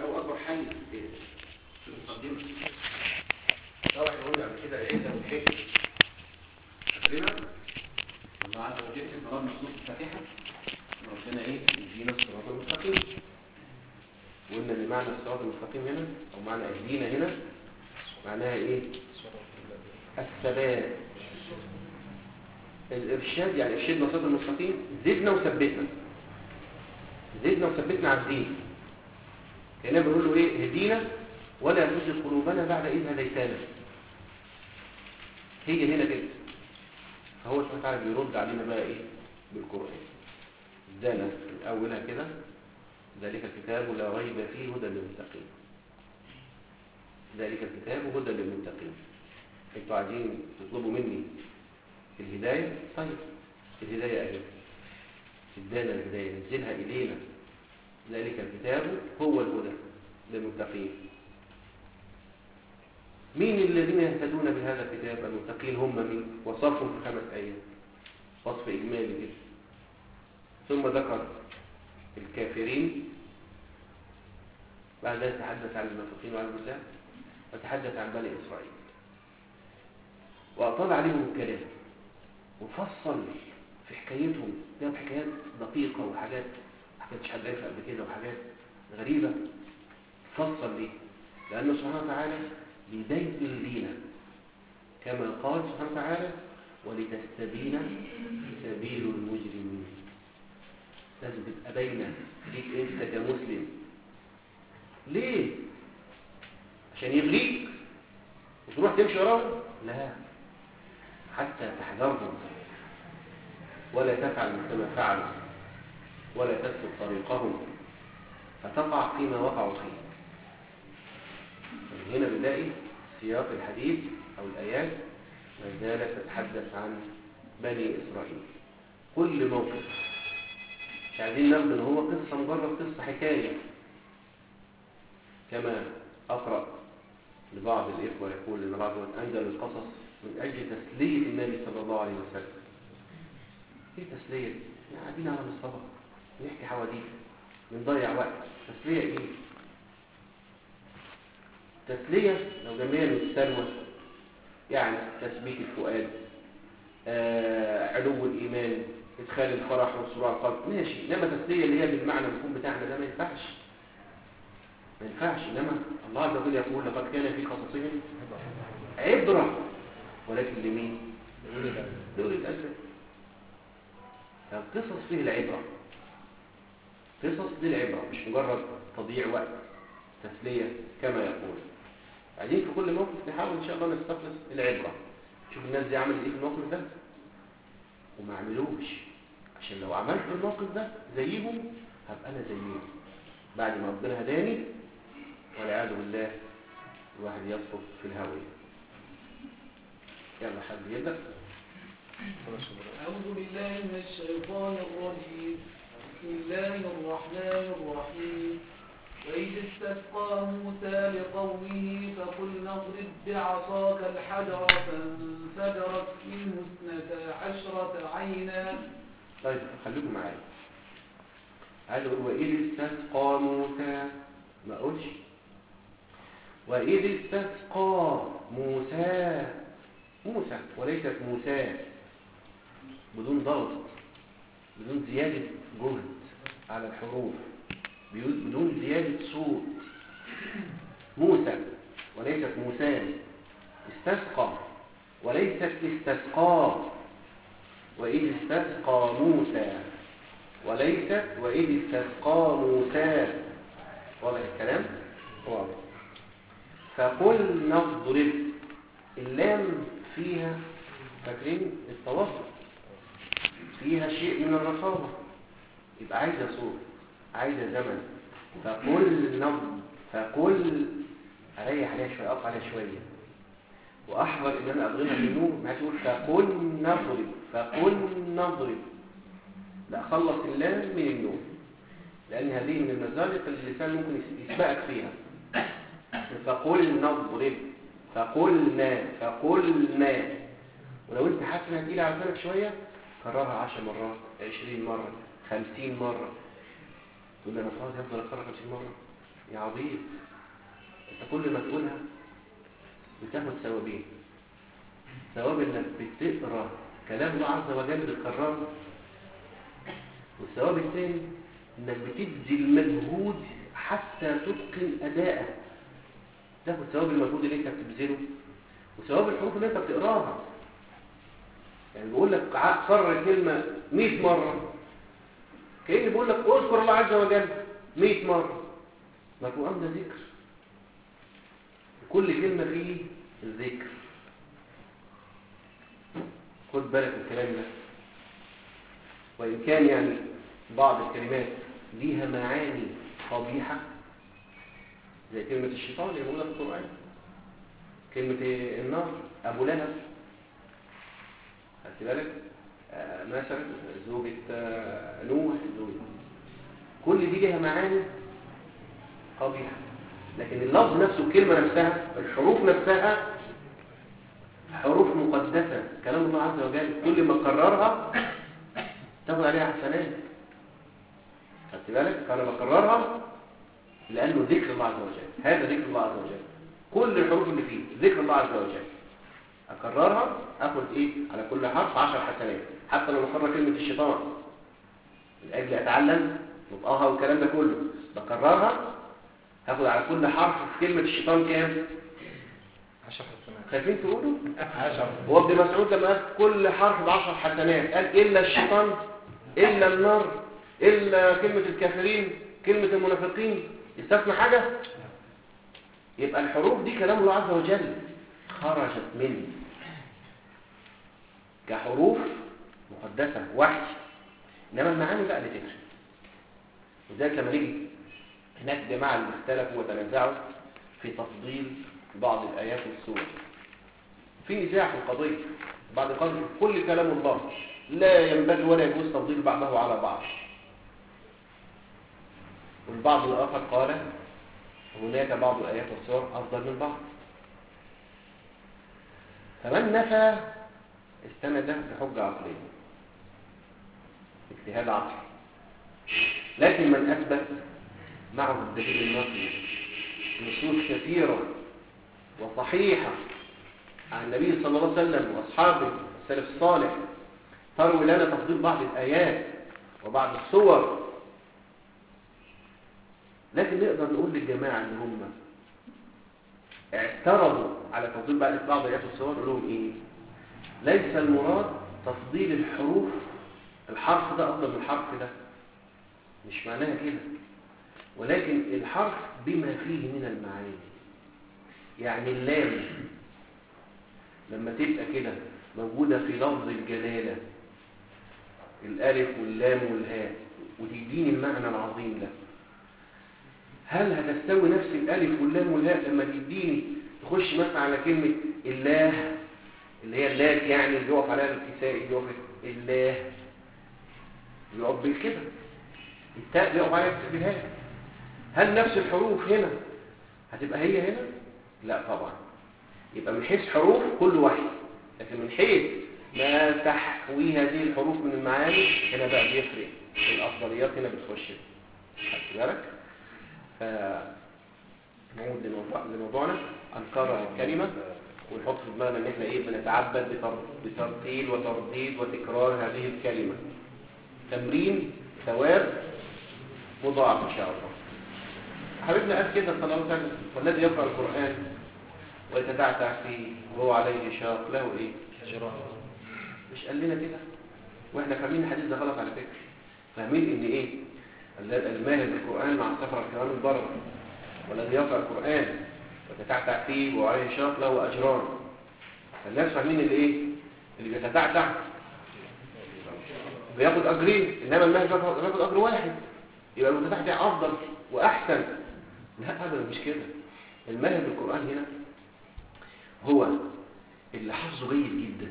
هو اكبر حل في في المقدمه طبعا قلنا قبل كده العزه والحكمه فاكرينها الله عز وجل ضربنا في نص الفاتحه ربنا ايه يدينا الصراط المستقيم وقلنا ان معنى الصراط المستقيم هنا او معنى اهدينا هنا معناها ايه الثبات الارشاد يعني ارشدنا الصراط المستقيم زدنا وثبتنا زدنا وثبتنا على الدين كأننا بنقول له ايه اهدينا ولا تزغ قلوبنا بعد إذ هديتنا هي هنا كده فهو سبحانه وتعالى بيرد علينا بقى ايه بالقرآن ادانا من اولها كده ذلك الكتاب لا ريب فيه هدى للمتقين ذلك الكتاب هدى للمتقين انتوا عايزين تطلبوا مني الهداية طيب الهداية اهي ادانا الهداية نزلها الينا ذلك الكتاب هو الهدى للمتقين مين الذين يهتدون بهذا الكتاب المتقين هم مين وصفهم في خمس ايات وصف اجمالي كده ثم ذكر الكافرين بعد ذلك تحدث عن المنافقين وعن المساء وتحدث عن بني اسرائيل واطال عليهم الكلام وفصل في حكايتهم جاب حكايات دقيقة وحاجات حاجات مش حد عارفها قبل كده وحاجات غريبة فصل ليه لأنه سبحانه وتعالى بيبين لينا كما قال سبحانه وتعالى ولتستبين سبيل المجرمين لازم تبقى باينة ليك انت كمسلم ليه عشان يغريك وتروح تمشي وراهم لا حتى تحذرهم ولا تفعل مثل فعلوا ولا تسلك طريقهم فتقع فيما وقعوا فيه هنا بنلاقي سياق الحديث أو الآيات ما زالت تتحدث عن بني إسرائيل كل موقف مش عايزين ناخد ان هو قصة مجرد قصة حكاية كما أقرأ لبعض الإخوة يقول إن بعض أنزل القصص من أجل تسلية النبي صلى الله عليه وسلم ايه تسلية دي؟ يعني قاعدين على مصطبة نحكي حواديت بنضيع وقت تسلية ايه تسلية لو جمعنا السلوى يعني تثبيت الفؤاد آه علو الإيمان إدخال الفرح والسرور على القلب ماشي إنما تسلية اللي هي بالمعنى المفهوم بتاعنا ده ما ينفعش ما ينفعش إنما الله عز وجل يقول لقد كان في قصصهم عبرة ولكن لمين؟ لأولي الألباب القصص فيه العبرة قصص دي العبرة مش مجرد تضييع وقت تسلية كما يقول عايزين في كل موقف نحاول ان شاء الله نستخلص العبرة شوف الناس دي عملت ايه في الموقف ده وما عملوش عشان لو عملت في الموقف ده زيهم هبقى انا زيهم بعد ما ربنا هداني والعياذ بالله الواحد يسقط في الهاوية يلا حد يبدأ أعوذ بالله من الشيطان الرجيم بسم الله الرحمن الرحيم وإذ استسقى موسى لقومه فقلنا اضرب بعصاك الحجر فانفجرت منه اثنتا عشرة عينا طيب خليكم معايا عايز اقول واذ استسقى موسى ما اقولش واذ استسقى موسى موسى وليست موسى بدون ضغط بدون زيادة جهد على الحروف بدون زيادة صوت موسى وليست موسى استسقى وليست استسقى وإذ استسقى موسى وليست وإذ استسقى موسى واضح الكلام؟ واضح فقل نضرب اللام فيها فاكرين التوسط فيها شيء من الرخاوة يبقى عايزة صوت عايزة زمن فقل نضرب فقل اريح عليها شوية اقف عليها شوية واحذر ان انا اضغمها بالنور ما تقول فقل نضرب فقل نضرب لا خلص اللام من النور لان هذه من المزالق اللي اللسان ممكن يسبقك فيها فقل نضرب فقلنا فقلنا ولو انت حاسس انها تقيله على لسانك شويه كررها 10 مرات 20 مره 50 مره تقول لي انا خلاص هفضل اكرر 50 مره يا عبيد انت كل ما تقولها بتاخد ثوابين ثواب انك بتقرا كلام الله عز وجل بتكرره والثواب الثاني انك بتبذل مجهود حتى تتقن اداءه تاخد ثواب المجهود اللي انت بتبذله وثواب الحروف اللي انت بتقراها يعني بيقول لك كرر الكلمه 100 مره كأني بقول لك اذكر الله عز وجل 100 مره ما القرآن ده ذكر كل كلمة فيه ذكر خد بالك من الكلام ده وإن كان يعني بعض الكلمات ليها معاني قبيحة زي كلمة الشيطان اللي موجودة في القرآن كلمة النار أبو لهب خدت بالك آه مثلا زوجة آه نوح زوجة كل دي ليها معاني قبيحة لكن اللفظ نفسه الكلمة نفسها الحروف نفسها حروف مقدسة كلام الله عز وجل كل ما كررها تاخد عليها حسنات خدت بالك فانا بكررها لانه ذكر الله عز وجل هذا ذكر الله عز وجل كل الحروف اللي فيه ذكر الله عز وجل اكررها اخد ايه على كل حرف 10 حسنات حتى لو بكرر كلمه الشيطان من اجل اتعلم نطقها والكلام ده كله بكررها هاخد على كل حرف في كلمه الشيطان كام 10 حسنات خايفين تقولوا 10 هو ابن مسعود لما قال كل حرف بعشر حسنات قال إلا الشيطان إلا النار إلا كلمة الكافرين كلمة المنافقين يستثنى حاجة يبقى الحروف دي كلام الله عز وجل خرجت منه كحروف مقدسة وحي إنما المعاني بقى اللي تكشف وذلك لما نيجي هناك جماعة اللي اختلفوا وتنازعوا في تفضيل بعض الآيات والسور في نزاع في القضية بعد قال كل كلام الله لا ينبغي ولا يجوز تفضيل بعضه على بعض والبعض الآخر قال هناك بعض الآيات والسور أفضل من بعض فمن نفى استند لحجة عقلية اجتهاد عقلي لكن من أثبت معه الدليل النقلي نصوص كثيرة وصحيحة عن النبي صلى الله عليه وسلم وأصحابه السلف الصالح تروي لنا تفضيل بعض الآيات وبعض الصور لكن نقدر نقول للجماعة اللي هم اعترضوا على تفضيل بعض بعض الآيات والصور نقول لهم إيه ليس المراد تفضيل الحروف الحرف ده أفضل من الحرف ده مش معناها كده ولكن الحرف بما فيه من المعاني يعني اللام لما تبقى كده موجودة في لفظ الجلالة الألف واللام والهاء وتديني المعنى العظيم ده هل هتستوي نفس الألف واللام والهاء لما تديني تخش مثلا على كلمة الله اللي هي اللات يعني اللي يقف عليها الكساء اللي يقف الله يقف بالكده التاء بيقف عليها بالهاء هل نفس الحروف هنا هتبقى هي هنا لا طبعا يبقى من حيث حروف كل واحد لكن من حيث ما تحوي هذه الحروف من المعاني هنا بقى بيفرق الافضليات هنا بتخش خدت بالك ف نعود لموضوع لموضوعنا انكر الكلمه ونحط في دماغنا ان احنا ايه بنتعبد بتر- بترتيل وترديد وتكرار هذه الكلمه تمرين ثواب مضاعف ان شاء الله حبيبنا قال كده صلى الله عليه وسلم والذي يقرأ القرآن ويتتعتع فيه وهو عليه شاق له ايه مش قال لنا كده واحنا فاهمين الحديث ده غلط على فكرة فاهمين ان ايه ال- الماهر بالقرآن مع السفر الكرام البرر والذي يقرأ القرآن ويتتعتع فيه وهو عليه شاق له اجران فالناس فاهمين الايه اللي بيتتعتع بياخد اجرين انما الماهر بياخد بياخد اجر واحد يبقى المتتعتع افضل واحسن لا ابدا مش كده الماهر بالقران هنا هو اللي حفظه جيد جدا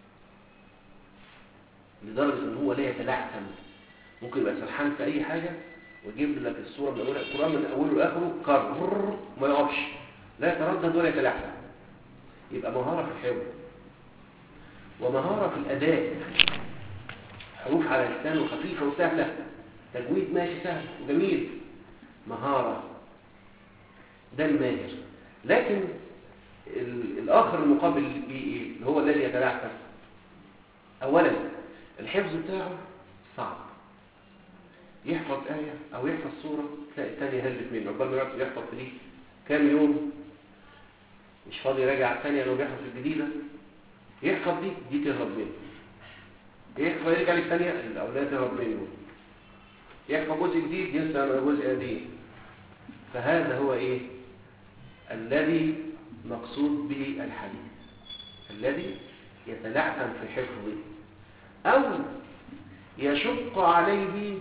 لدرجه ان هو لا يتلعثم ممكن يبقى سرحان في اي حاجه ويجيب لك الصوره من اولها القران من اوله لاخره كرر ما يقفش لا يتردد ولا يتلعثم يبقى مهاره في الحفظ ومهاره في الاداء حروف على لسانه خفيفه وسهله تجويد ماشي سهل وجميل مهارة ده الماهر لكن ال- الآخر المقابل ليه إيه؟ اللي هو الذي يتلعثم أولا الحفظ بتاعه صعب يحفظ آية أو يحفظ سورة تلاقي الثانية هلت منه عقبال ما يقعد يحفظ في دي كام يوم مش فاضي يراجع الثانية لو بيحفظ الجديدة يحفظ دي دي تهرب منه يحفظ يرجع للثانية الأولاد تهرب منه يحفظ جزء جديد ينسى جزء قديم فهذا هو إيه الذي مقصود به الحديث الذي يتلعثم في حفظه أو يشق عليه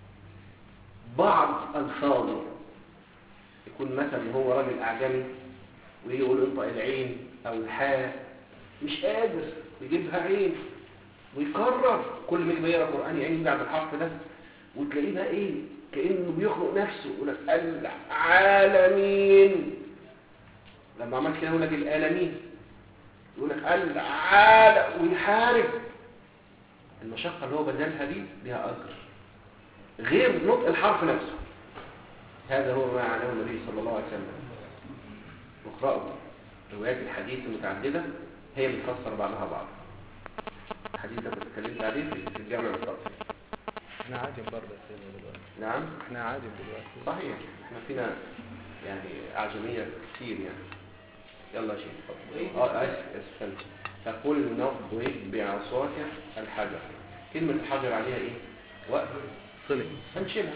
بعض ألفاظه يكون مثلا هو راجل أعجمي ويقول انطق العين أو الحاء مش قادر يجيبها عين ويكرر كل ما يجي يقرا قرآن يعين بعد الحرف ده وتلاقيه بقى ايه كأنه بيخلق نفسه يقول لك العالمين لما عملت كده يقول لك العالمين يقول لك العالم ويحارب المشقة اللي هو بذلها دي لها أجر غير نطق الحرف نفسه هذا هو ما عليه النبي صلى الله عليه وسلم واقرأوا روايات الحديث المتعددة هي بتفسر بعضها بعض الحديث ده اتكلمت عليه في في الجامع المستقبل احنا عادي برضه يا سيدنا دلوقتي نعم احنا عادي دلوقتي صحيح احنا فينا يعني أعجمية كتير يعني يلا يا شيخ اتفضل. اه اسف اسف فهمت. فقل نضرب بعصاك الحجر كلمة الحجر عليها ايه وقت صلي هنشيلها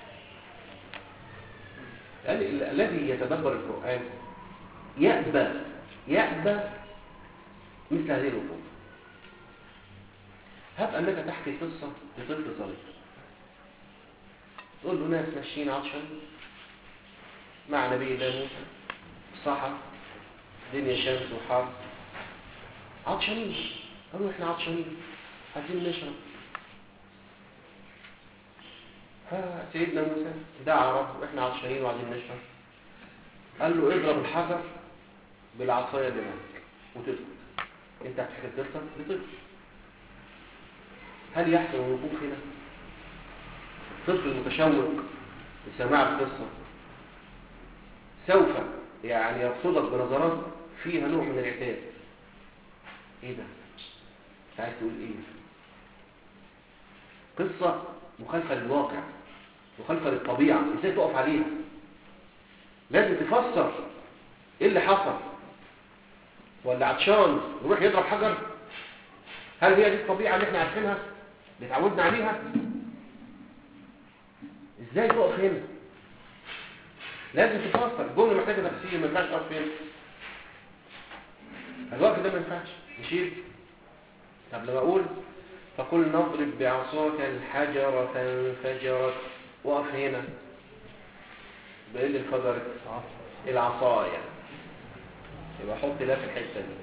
قال ال- الذي يتدبر القرآن يأبى يأبى مثل هذه الوقوف هب أنك تحكي قصة لطفل صغير تقول له ناس ماشيين عطشان مع نبي الله موسى صحى دنيا شمس وحر عطشانين قالوا احنا عطشانين عايزين نشرب فسيدنا موسى دعا رب واحنا عطشانين وعايزين نشرب قال له اضرب الحجر بالعصايه اللي معاك وتسكت انت هتحكي القصه لطفل هل يحسن الوقوف هنا الطفل المتشوق لسماع القصه سوف يعني يرصدك بنظرات فيها نوع من العتاب ايه ده انت عايز تقول ايه قصة مخالفة للواقع مخالفة للطبيعة ازاي تقف عليها لازم تفسر ايه اللي حصل ولا عطشان يروح يضرب حجر هل هي دي الطبيعة اللي احنا عارفينها اللي اتعودنا عليها ازاي تقف هنا لازم تفسر الجملة محتاجة تفسير ما ينفعش تقف هنا الوقت ده ما ينفعش نشيل طب لما اقول فقل نضرب بعصاك الحجر فانفجرت وقف هنا بايه اللي انفجرت العصاية يبقى حط ده في الحتة دي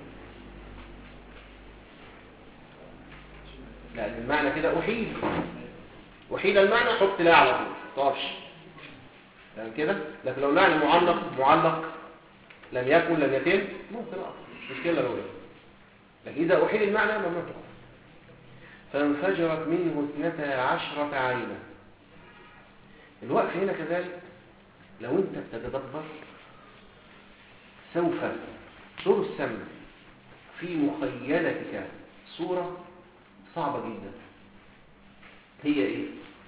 لا المعنى كده أحيل أحيل المعنى حط لا على طول طافش تمام كده لكن لو معنى معلق معلق لم يكن لم يتم ممكن أقف مش مشكلة لو إيه لكن إذا أحيل المعنى ممنوع تقف فانفجرت منه اثنتا عشرة عينا الوقف هنا كذلك لو انت بتتدبر سوف ترسم في مخيلتك صورة صعبة جدا هي ايه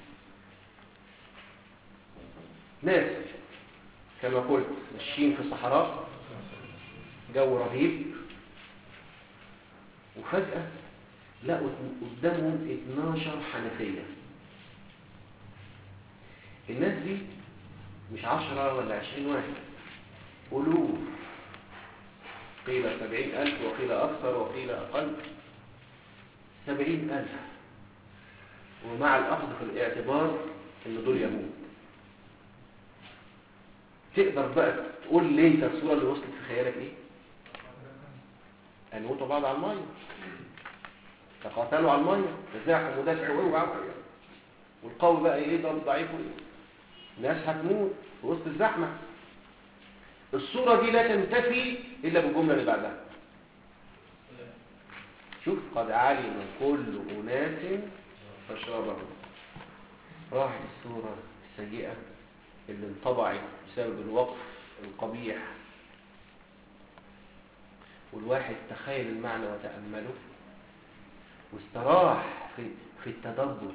ناس كما قلت ماشيين في صحراء جو رهيب وفجأة لقوا قدامهم 12 حنفية الناس دي مش عشرة ولا عشرين واحد ألوف قيل سبعين ألف وقيل أكثر وقيل أقل سبعين ألف ومع الأخذ في الاعتبار إن دول يهود تقدر بقى تقول لي انت الصورة اللي وصلت في خيالك ايه ان يموتوا بعض على المية تقاتلوا على المية تزاحوا ودافعوا ايه وعملوا والقوي بقى يضرب الضعيف وايه ناس هتموت في وسط الزحمة الصورة دي لا تنتفي إلا بالجملة اللي بعدها شوف قد علم كل أناس فشربهم راحت الصورة السيئة اللي انطبعت بسبب الوقف القبيح والواحد تخيل المعنى وتأمله واستراح في في التدبر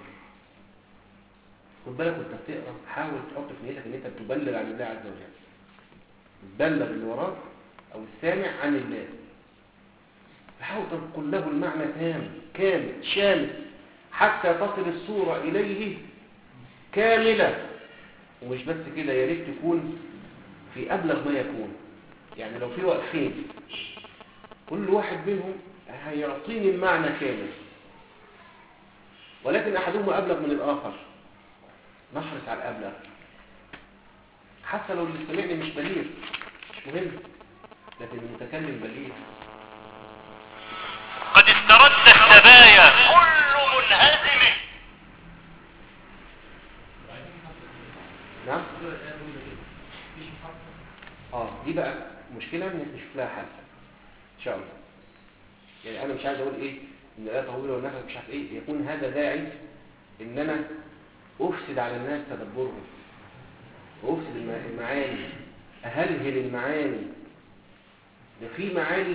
خد بالك وانت بتقرا حاول تحط في نيتك ان انت بتبلغ عن الله عز وجل بتبلغ اللي وراك او السامع عن الله فحاول تنقل له المعنى تام كامل شامل حتى تصل الصورة إليه كاملة ومش بس كده يا ريت تكون في أبلغ ما يكون يعني لو في وقفين كل واحد منهم هيعطيني المعنى كامل ولكن أحدهما أبلغ من الآخر نحرص على الأبلغ حتى لو اللي سمعني مش بليغ مش مهم لكن المتكلم بليغ قد استرد السبايا كل منهزم نعم اه دي بقى مشكلة ان نشوف لها حل ان شاء الله يعني انا مش عايز اقول ايه ان الايه طويله والنفس مش عارف ايه يكون هذا داعي ان انا افسد على الناس تدبرهم وافسد الم- المعاني اهلهل المعاني ده في معاني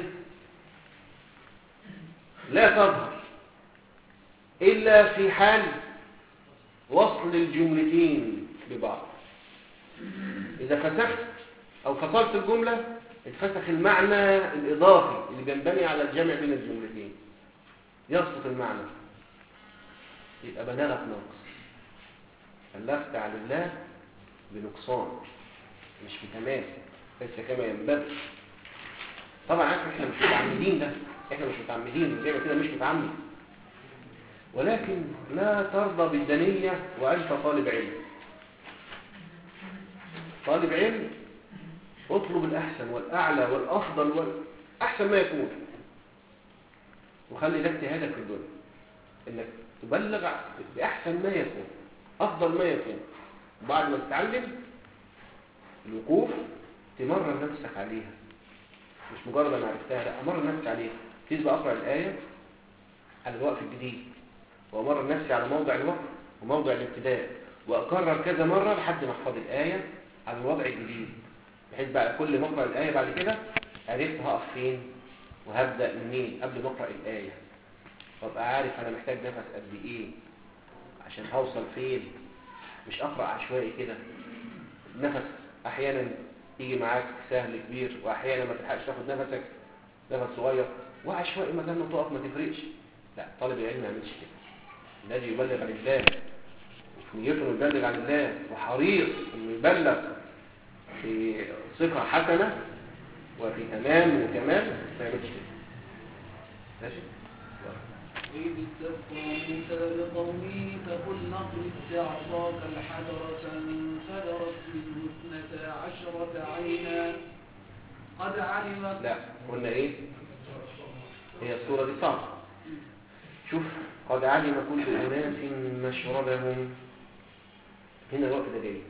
لا تظهر الا في حال وصل الجملتين ببعض إذا فسخت أو فصلت الجملة اتفسخ المعنى الإضافي اللي بينبني على الجمع بين الجملتين يسقط المعنى يبقى بلاغة نقص بلغت عن الله بنقصان مش بتمام ليس كما ينبغي طبعا عارف احنا مش متعمدين ده احنا مش متعمدين زي ما كده مش متعمد ولكن لا ترضى بالدنية وأنت طالب علم طالب علم اطلب الأحسن والأعلى والأفضل والأحسن ما يكون وخلي ده اجتهادك في الدنيا انك تبلغ بأحسن ما يكون أفضل ما يكون بعد ما تتعلم الوقوف تمرن نفسك عليها مش مجرد انا عرفتها لا امرن نفسي عليها تبقى اقرا الايه على الوقف الجديد وامرن نفسي على موضع الوقف وموضع الابتداء واكرر كذا مره لحد ما احفظ الايه على الوضع الجديد بحيث بقى كل ما اقرا الايه بعد كده عرفت هقف فين وهبدا منين قبل ما اقرا الايه وابقى عارف انا محتاج نفس قد ايه عشان هوصل فين مش اقرا عشوائي كده نفس احيانا يجي معاك سهل كبير واحيانا ما تلحقش تاخد نفسك نفس صغير وعشوائي ما لما تقف ما تفرقش لا طالب العلم ما يعملش كده الذي يبلغ عن الله وفي نيته انه يبلغ عن الله وحريص انه يبلغ في صفه حسنه وفي تمام وكمال ما يعملش كده ماشي وإذ استسقى موسى لقومه فقل نضرب بعصاك الحجر فانفجرت منه اثنتا عشرة عينا قد علم لا قلنا ايه هي الصورة دي صعبة شوف قد علم كل أناس مشربهم هنا الوقت ده جاي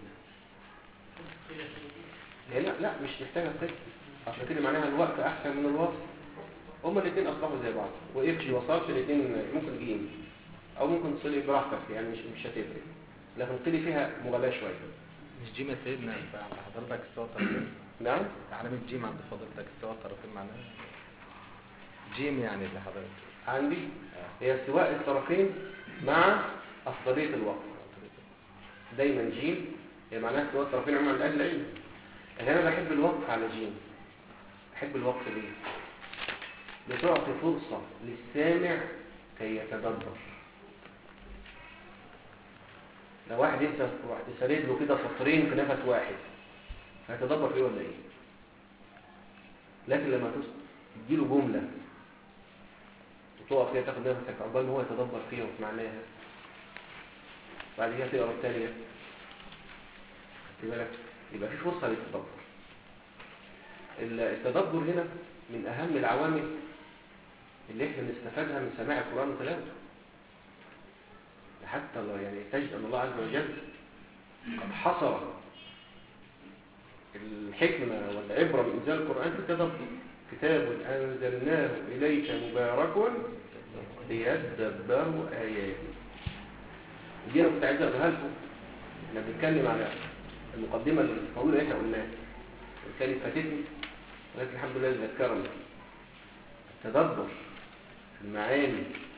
هي لا لا مش محتاجة قصة عشان كده معناها الوقت أحسن من الوصف هما الاثنين أصبحوا زي بعض وإبشي وصلت الاثنين ممكن جيم أو ممكن تصلي براحتك يعني مش مش هتفرق لكن قلت فيها مغالاة شوية مش جيم يا سيدنا انت عند حضرتك استوى طرفين نعم علامة جيم عند فضيلتك استوى طرفين معناها جيم يعني اللي حضرتك عندي هي استواء الطرفين مع أفضلية الوقت دايما جيم هي معناها استواء الطرفين عموما عند أهل العلم لكن أنا بحب الوقف على جيم بحب الوقف ليه؟ بتعطي فرصة للسامع كي يتدبر لو واحد انت رحت سريد له كده سطرين في نفس واحد هيتدبر فيه ولا ايه؟ لكن لما تس- تديله جملة وتقف كده تاخد نفسك عقبال ما هو يتدبر فيها وفي معناها بعد كده تقرا الثانية خدت بالك يبقى في فرصة للتدبر ال- التدبر هنا من أهم العوامل اللي احنا بنستفادها من سماع القرآن وتلاوته حتى الله يعني تجد أن الله عز وجل قد حصر الحكمة والعبرة من إنزال القرآن في التدبر كتاب أنزلناه إليك مبارك ليدبروا آياته دي أنا كنت عايز أقولها لكم احنا بنتكلم على المقدمة الطويلة اللي احنا قلناها كانت فاتتني ولكن الحمد لله ذكرني التدبر في المعاني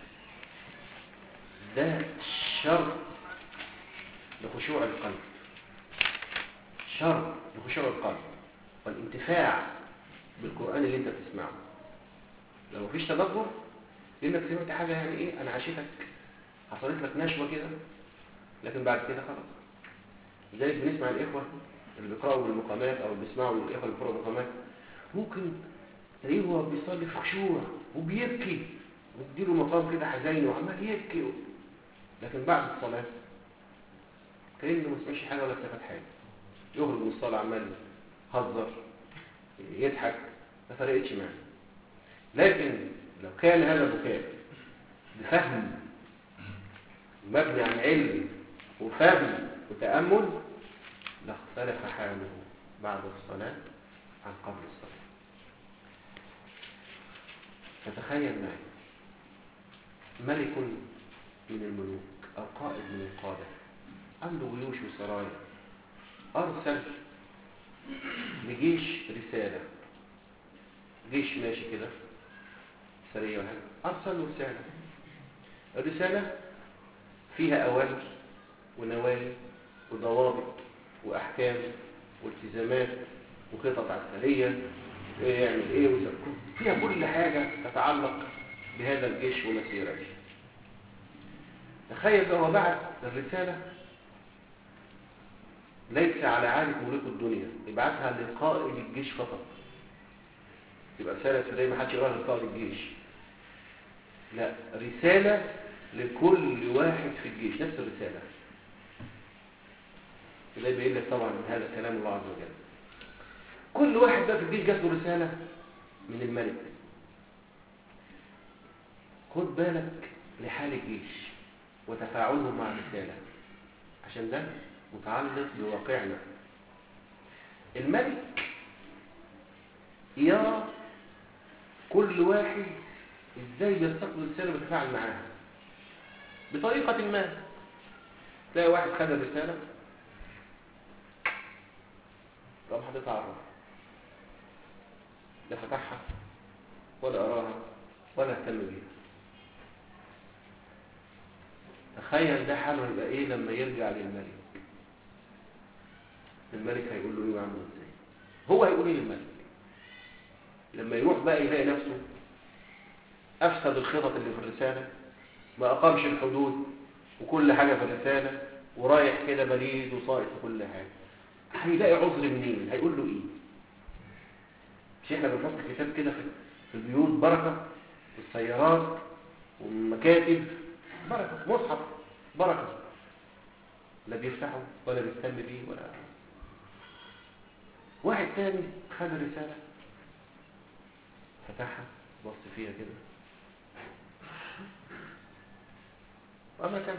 ده شرط لخشوع القلب شرط لخشوع القلب والانتفاع بالقرآن اللي انت بتسمعه لو مفيش تدبر لانك سمعت حاجة يعني ايه انا عاشتك حصلت لك نشوة كده لكن بعد كده خلاص زي بنسمع الاخوة اللي بيقرأوا بالمقامات او بيسمعوا الاخوة اللي بيقرأوا بالمقامات ممكن تلاقيه هو بيصلي في خشوع وبيبكي وتديله مقام كده حزين وعمال يبكي لكن بعد الصلاة كأنه ما سمعش حاجة ولا استفاد حاجة يخرج من الصلاة عمال يهزر يضحك ما فرقتش معاه لكن لو كان هذا البكاء بفهم مبني عن علم وفهم وتأمل لاختلف حاله بعد الصلاة عن قبل الصلاة فتخيل معي ملك من الملوك أو قائد من القادة عنده جيوش وسرايا أرسل لجيش رسالة جيش ماشي كده سرية وحاجة أرسل له رسالة الرسالة فيها أوامر ونواهي وضوابط وأحكام والتزامات وخطط عسكرية ويعمل إيه ويسوي فيها كل حاجة تتعلق بهذا الجيش ومسيرته تخيل لو بعت الرسالة ليس على عارف ملوك الدنيا يبعتها لقائد الجيش فقط يبقى رسالة سرية ما حدش يقراها لقائد الجيش لا رسالة لكل واحد في الجيش نفس الرسالة ده يبين لك طبعا من هذا كلام الله عز وجل كل واحد بقى في الجيش جات له رسالة من الملك خد بالك لحال الجيش وتفاعله مع الرسالة عشان ده متعلق بواقعنا الملك يرى كل واحد ازاي يستقبل الرسالة ويتفاعل معاها بطريقة ما تلاقي واحد خد الرسالة راح حاططها على الرف لا فتحها ولا أراها ولا اهتم بيها تخيل ده حاله يبقى ايه لما يرجع للملك الملك هيقول له ايه ويعمل ازاي هو هيقول ايه للملك لما يروح بقى يلاقي نفسه افسد الخطط اللي في الرسالة ما اقامش الحدود وكل حاجة في الرسالة ورايح كده بليد وصائد في كل حاجة هيلاقي عذر منين هيقول له ايه مش احنا بنحط كتاب كده في في البيوت بركة في السيارات والمكاتب بركة مصحف بركة لا بيفتحه ولا بيهتم بيه ولا واحد تاني خد الرسالة فتحها بص فيها كده وما كان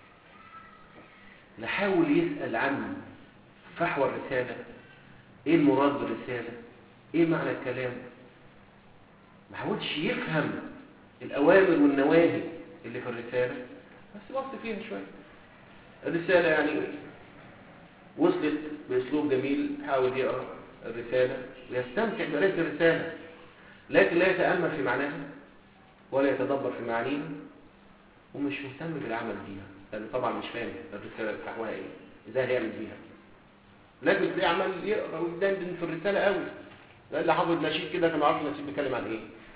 لا حاول يسأل عن فحوى الرسالة ايه المراد بالرسالة ايه معنى الكلام ما حاولش يفهم الاوامر والنواهي اللي في الرسالة بس بص فيها شوية الرسالة يعني وصلت باسلوب جميل حاول يقرأ الرسالة ويستمتع بقراءة الرسالة لكن لا يتأمل في معناها ولا يتدبر في معانيها ومش مهتم بالعمل بيها لأنه طبعا مش فاهم الرسالة بتاعها ايه ازاي هيعمل بيها لكن تلاقيه عمال يقرا ويدندن في الرسالة قوي ده اللي حافظ نشيد كده كان عارف النشيد بيتكلم عن ايه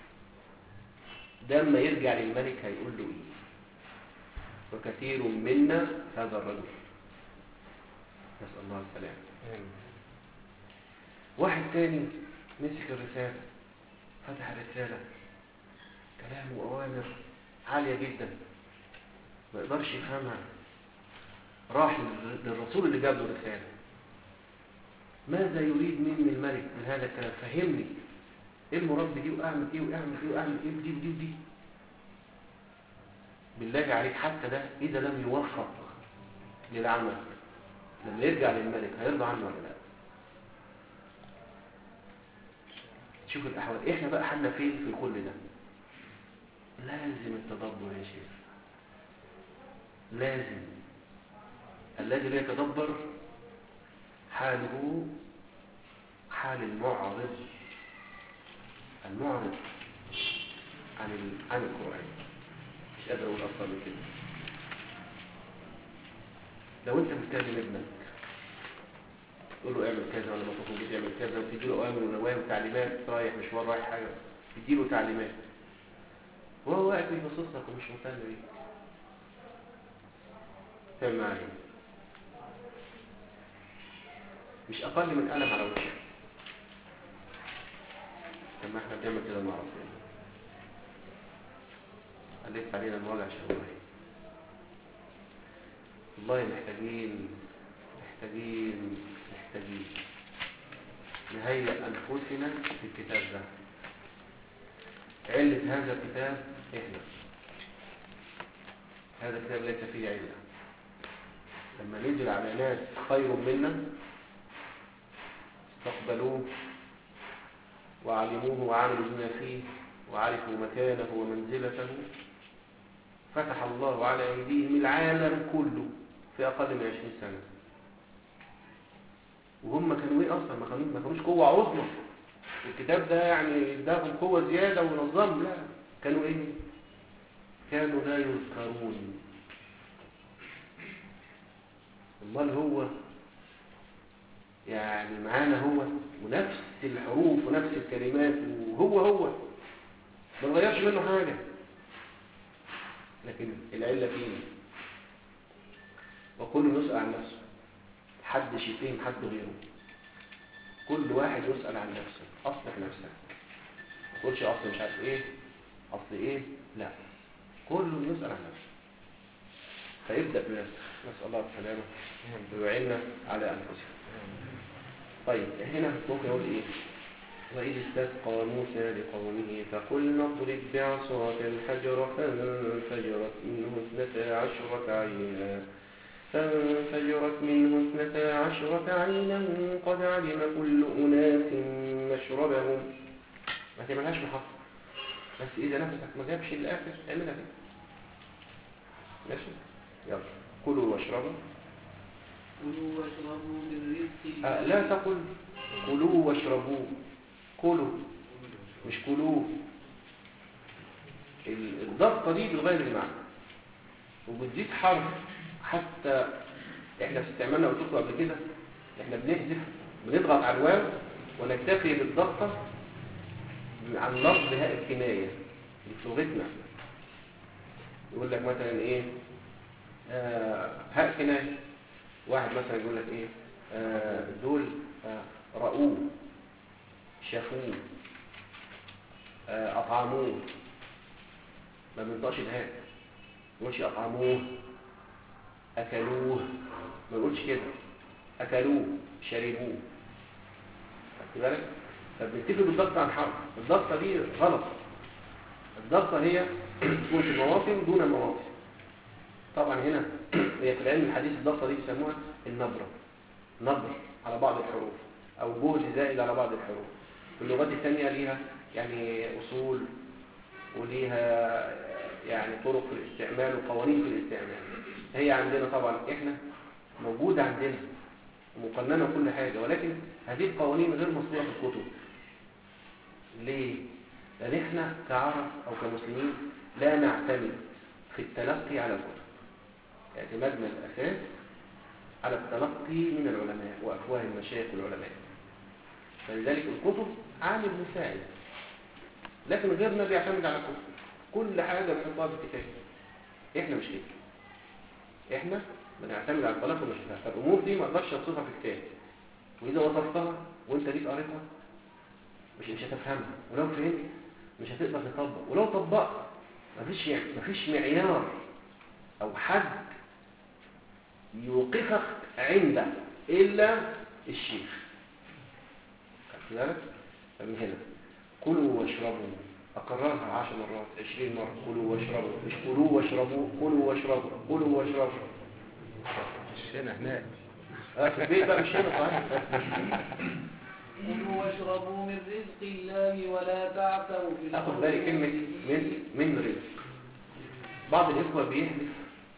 ده اما يرجع للملك هيقول له ايه وكثير منا هذا الرجل نسأل الله السلامة واحد تاني مسك الرسالة فتح الرسالة كلام وأوامر عالية جدا ما يقدرش يفهمها راح للرسول اللي جاب له الرسالة ماذا يريد مني الملك من هذا الكلام فهمني ايه المراد بدي واعمل ايه واعمل ايه واعمل ايه ودي ودي ودي بالله عليك حتى ده اذا لم يوفق للعمل لما يرجع للملك هيرضى عنه ولا لا شوف الاحوال احنا بقى حالنا فين في كل ده لازم التدبر يا شيخ لازم الذي لا يتدبر حاله حال المعرض المعرض عن ال... عن القرآن مش قادر اقول اكتر من كده لو انت بتكلم ابنك تقول له اعمل كذا ولا ما تخرج اعمل كذا وتدي له اوامر ونواهي وتعليمات رايح مشوار رايح حاجه تدي له تعليمات وهو واقف بيبصص لك ومش مهتم بيك تعمل معاه ايه؟ مش اقل من قلم على وشك طب ما احنا بنعمل كده مع ربنا قلت علينا الوجع شوية والله محتاجين محتاجين محتاجين نهيئ أنفسنا في الكتاب ده علة هذا الكتاب إحنا هذا الكتاب ليس فيه علة لما ننزل على ناس خير منا استقبلوه وعلموه وعملوا بما فيه وعرفوا مكانه ومنزلته فتح الله على أيديهم العالم كله في أقل من عشرين سنة وهم كانوا ايه اصلا ما كانوا ما كانوش قوه عظمى الكتاب ده يعني اداهم قوه زياده ونظام لا كانوا ايه كانوا لا يذكرون امال هو يعني معانا هو ونفس الحروف ونفس الكلمات وهو هو ما نغيرش منه حاجه لكن العله فينا وكل يسأل عن نفسه حدش يتهم حد غيره كل واحد يسأل عن نفسه أصلح نفسك ما تقولش أصل مش عارف إيه أصل إيه لا كله يسأل عن نفسه فيبدأ بنفسه نسأل الله السلامة ويعيننا على أنفسنا طيب هنا ممكن أقول إيه وإذ استسقى موسى لقومه فقلنا اضرب بعصاك الحجر فانفجرت منه اثنتا عشرة عينا فانفجرت منه اثنتا عشرة عينا قد علم كل أناس مشربهم ما تعملهاش محطة بس إذا نفسك ما جابش الآخر اعملها كده ماشي يلا كلوا واشربوا كلوا واشربوا من رزق آه لا تقل كلوا واشربوا كلوا مش كلوا ال- الضغطة دي بتغير المعنى وبتزيد حرف حتى احنا في استعمالنا قلت لكم قبل كده احنا بنحذف بنضغط على الواو ونكتفي بالضغطة عن لفظ هاء الكناية دي في لغتنا يقول لك مثلا ايه آه هاء كناية واحد مثلا يقول لك ايه آه دول آه رأوه شافوه آه أطعموه ما بنطقش الهاء ما يقولش أطعموه أكلوه ما يقولش كده أكلوه شربوه خدت بالك فبنكتفي بالضغط عن حرف الضغطة دي غلط الضغطة هي تكون في المواطن دون المواطن طبعا هنا هي في العلم الحديث الضغطة دي بيسموها النبرة نبر على بعض الحروف أو جهد زائد على بعض الحروف في اللغات الثانية ليها يعني أصول وليها يعني طرق في الاستعمال وقوانين في الاستعمال هي عندنا طبعا احنا موجودة عندنا مقننة كل حاجة ولكن هذه القوانين غير مصروعة في الكتب ليه؟ لأن احنا كعرب أو كمسلمين لا نعتمد في التلقي على الكتب اعتمادنا الأساس على التلقي من العلماء وأفواه المشايخ والعلماء فلذلك الكتب عامل مساعد لكن غيرنا بيعتمد على الكتب كل حاجة بنحطها في الكتاب احنا مش كده احنا بنعتمد على الطلاق والمشاهدات فالامور دي ما اقدرش اوصفها في كتاب واذا وصفتها وانت ليك قريتها مش مش هتفهمها ولو فهمت مش هتقدر تطبق ولو طبقت مفيش يعني مفيش معيار او حد يوقفك عنده الا الشيخ خدت بالك فمن هنا كلوا واشربوا أكررها عشر مرات عشرين مرة كلوا واشربوا مش كلوا واشربوا كلوا واشربوا كلوا واشربوا مش هنا هناك آه في البيت بقى مش هنا صحيح كلوا واشربوا من رزق الله ولا تعثوا في أخذ الأرض بالي كلمة من من رزق بعض الإخوة بيحدث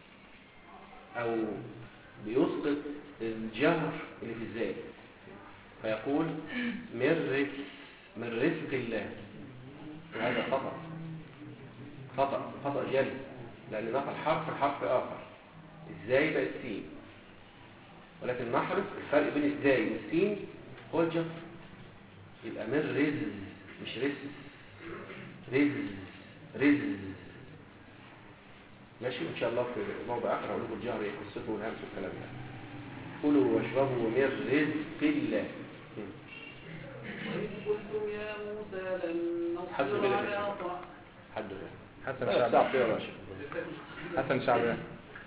أو بيسقط الجهر اللي في الزاي فيقول من رزق من رزق الله وهذا خطأ خطأ خطأ جلي لأن نقل حرف الحرف آخر ازاي بقى السين ولكن نحرف الفرق بين الزاي والسين هو الجر يبقى من رزق مش رزق رزق رزق ماشي ان شاء الله في موضع اخر هقول لكم الجهر ايه قصته والهمس والكلام ده كلوا واشربوا من رزق الله وإذ قلتم يا موسى لن حد نصبر كده على كده. طعام حد غير حسن لا، شعبان صعب يا باشا حسن شعبان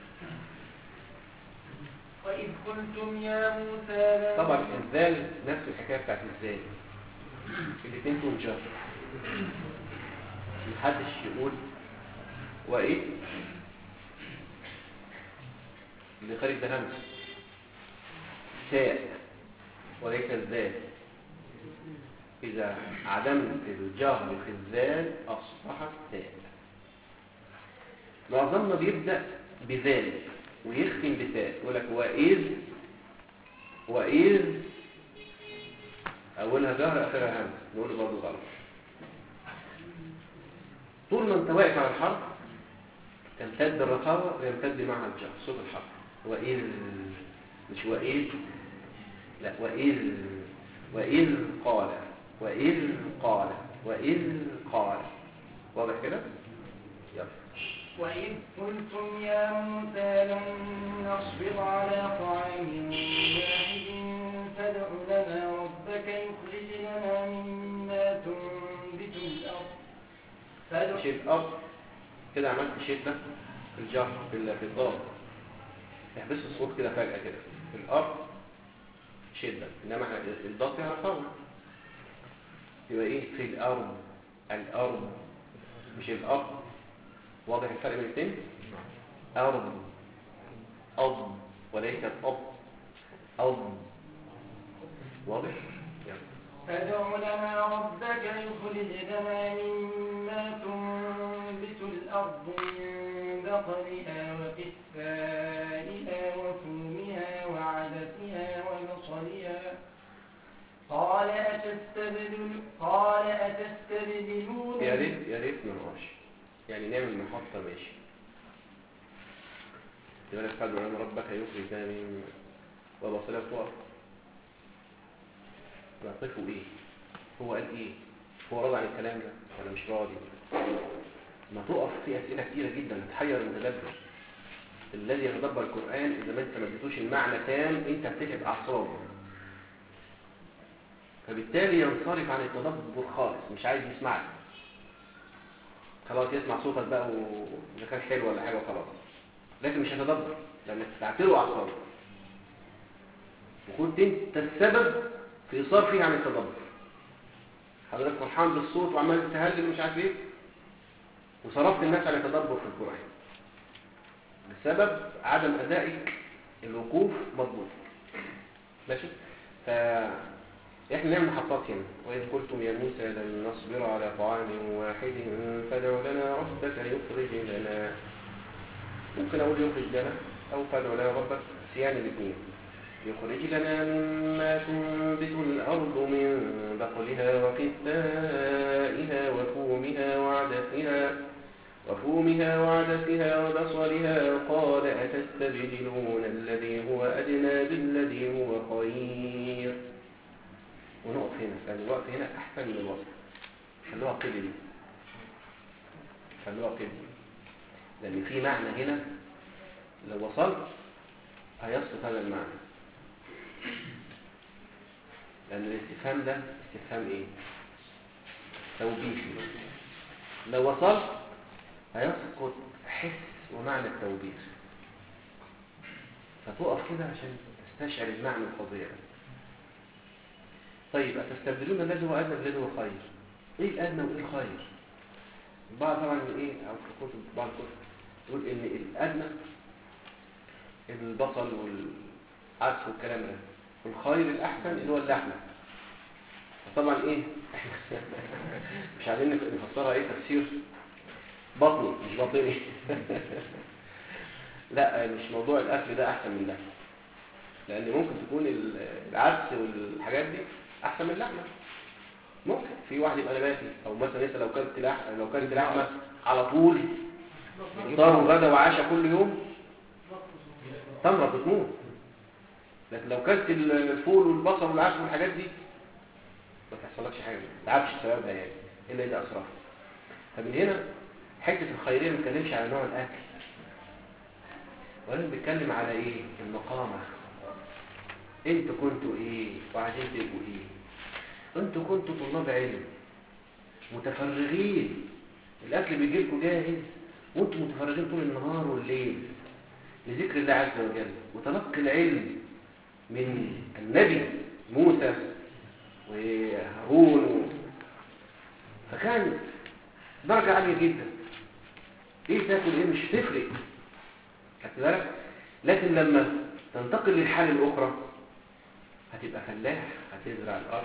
وإذ قلتم يا موسى لن طبعا الذال نفس الحكايه بتاعت ازاي الاثنين فيهم جر محدش يقول وايه اللي خارج ده همس تاء وليس الذال اذا عدمت الجهر في الذال اصبحت تاء معظمنا بيبدا بذال ويختم بتاء يقول لك واذ وإذ أولها جهر آخرها همس نقول برضه غلط طول ما أنت واقف على الحرف تمتد الرخاوة ويمتد معها الجهر صوت الحرف وإذ مش وإذ لا وإذ وإذ قال وإذ قال وإذ قال واضح كده؟ يلا وإذ قلتم يا موسى لن نصبر على طعام واحد فادع لنا ربك يخرج لنا مما تنبت الأرض فادع شيء الأرض كده عملت شدة في الجهر في ال- في الضاد يحبس الصوت كده فجأة كده في الأرض شدة إنما احنا الضاد فيها رخاوة يبقى إيه في الأرض الأرض مش الأرض واضح الفرق بين الاثنين أرض أرض وليس أب أرض واضح يلا فادع لنا ربك يخرج لنا مما تنبت الأرض من بقلها وقثائها وفومها وعدسها وبصلها قال أتستبدل قال أتستبدلون يا ريت يا ريت ما نقعش يعني نعمل محطة ماشي يقول لك قالوا أن ربك يخرج من وبصلها تقف موقفه ايه هو قال ايه هو راضي عن الكلام ده ولا مش راضي ما تقف في اسئله كتيره جدا تحير المتدبر الذي يتدبر القران اذا ما انت ما اديتوش المعنى تام انت بتتعب اعصابه فبالتالي ينصرف عن التدبر خالص مش عايز يسمعك خلاص يسمع صوتك بقى واذا كان حلو ولا حاجه وخلاص لكن مش هيتدبر لانك تعتله اعصابه وكنت انت السبب في ايصال فيه عن التدبر حضرتك فرحان بالصوت وعمال تهلل ومش عارف ايه وصرفت الناس عن التدبر في القران بسبب عدم ادائك الوقوف مضبوط ماشي ف احنا نعمل محطات هنا واذ قلتم يا موسى لن نصبر على طعام واحد فادع لنا ربك يخرج لنا ممكن اقول يخرج لنا او فادع لنا ربك سيان الاثنين يخرج لنا مما تنبت الأرض من بقلها وقثائها وفومها وعدسها وفومها وعدسها وبصلها قال أتستبدلون الذي هو أدنى بالذي هو خير ونقف هنا لأن الوقت هنا أحسن من الوقت خلوها قلل خلوها قلل لأن في معنى هنا لو وصلت هيسقط هذا المعنى لأن الاستفهام ده استفهام ايه توبيخي لو وصلت هيسقط حس ومعنى التوبيخ فتقف كده عشان تستشعر المعنى الفظيع ده. طيب أتستبدلون الذي هو أدنى بالذي هو خير ايه الأدنى وايه الخير بعض طبعا ايه او في كتب بعض الكتب تقول ان الأدنى البصل والعدس والكلام ده والخير الأحسن اللي هو اللحمة طبعا ايه مش عايزين نفسرها ايه تفسير بطني مش باطني لا مش موضوع الاكل ده احسن من اللحمه لان ممكن تكون ال- العدس والحاجات دي احسن من اللحمه ممكن في واحد يبقى نباتي او مثلا انت لو كلت لحمه لو كلت لحمه على طول فطار وغدا وعشاء كل يوم تمرض بتموت لكن لو كلت الفول والبصل والعسل والحاجات دي ما تحصلكش حاجه ما تعبش بسببها يعني الا اذا اسرفت فمن هنا حته الخيريه ما بنتكلمش على نوع الاكل ولكن بنتكلم على ايه المقامه انتوا كنتوا ايه وعايزين تبقوا ايه انتوا كنتوا طلاب علم متفرغين الاكل بيجي لكم جاهز وانتوا متفرغين طول النهار والليل لذكر الله عز وجل وتلقي العلم من النبي موسى وهارون و... فكان درجة عالية جدا ايه تاكل ايه مش تفرق خدت بالك لكن لما تنتقل للحالة الأخرى هتبقى فلاح هتزرع الأرض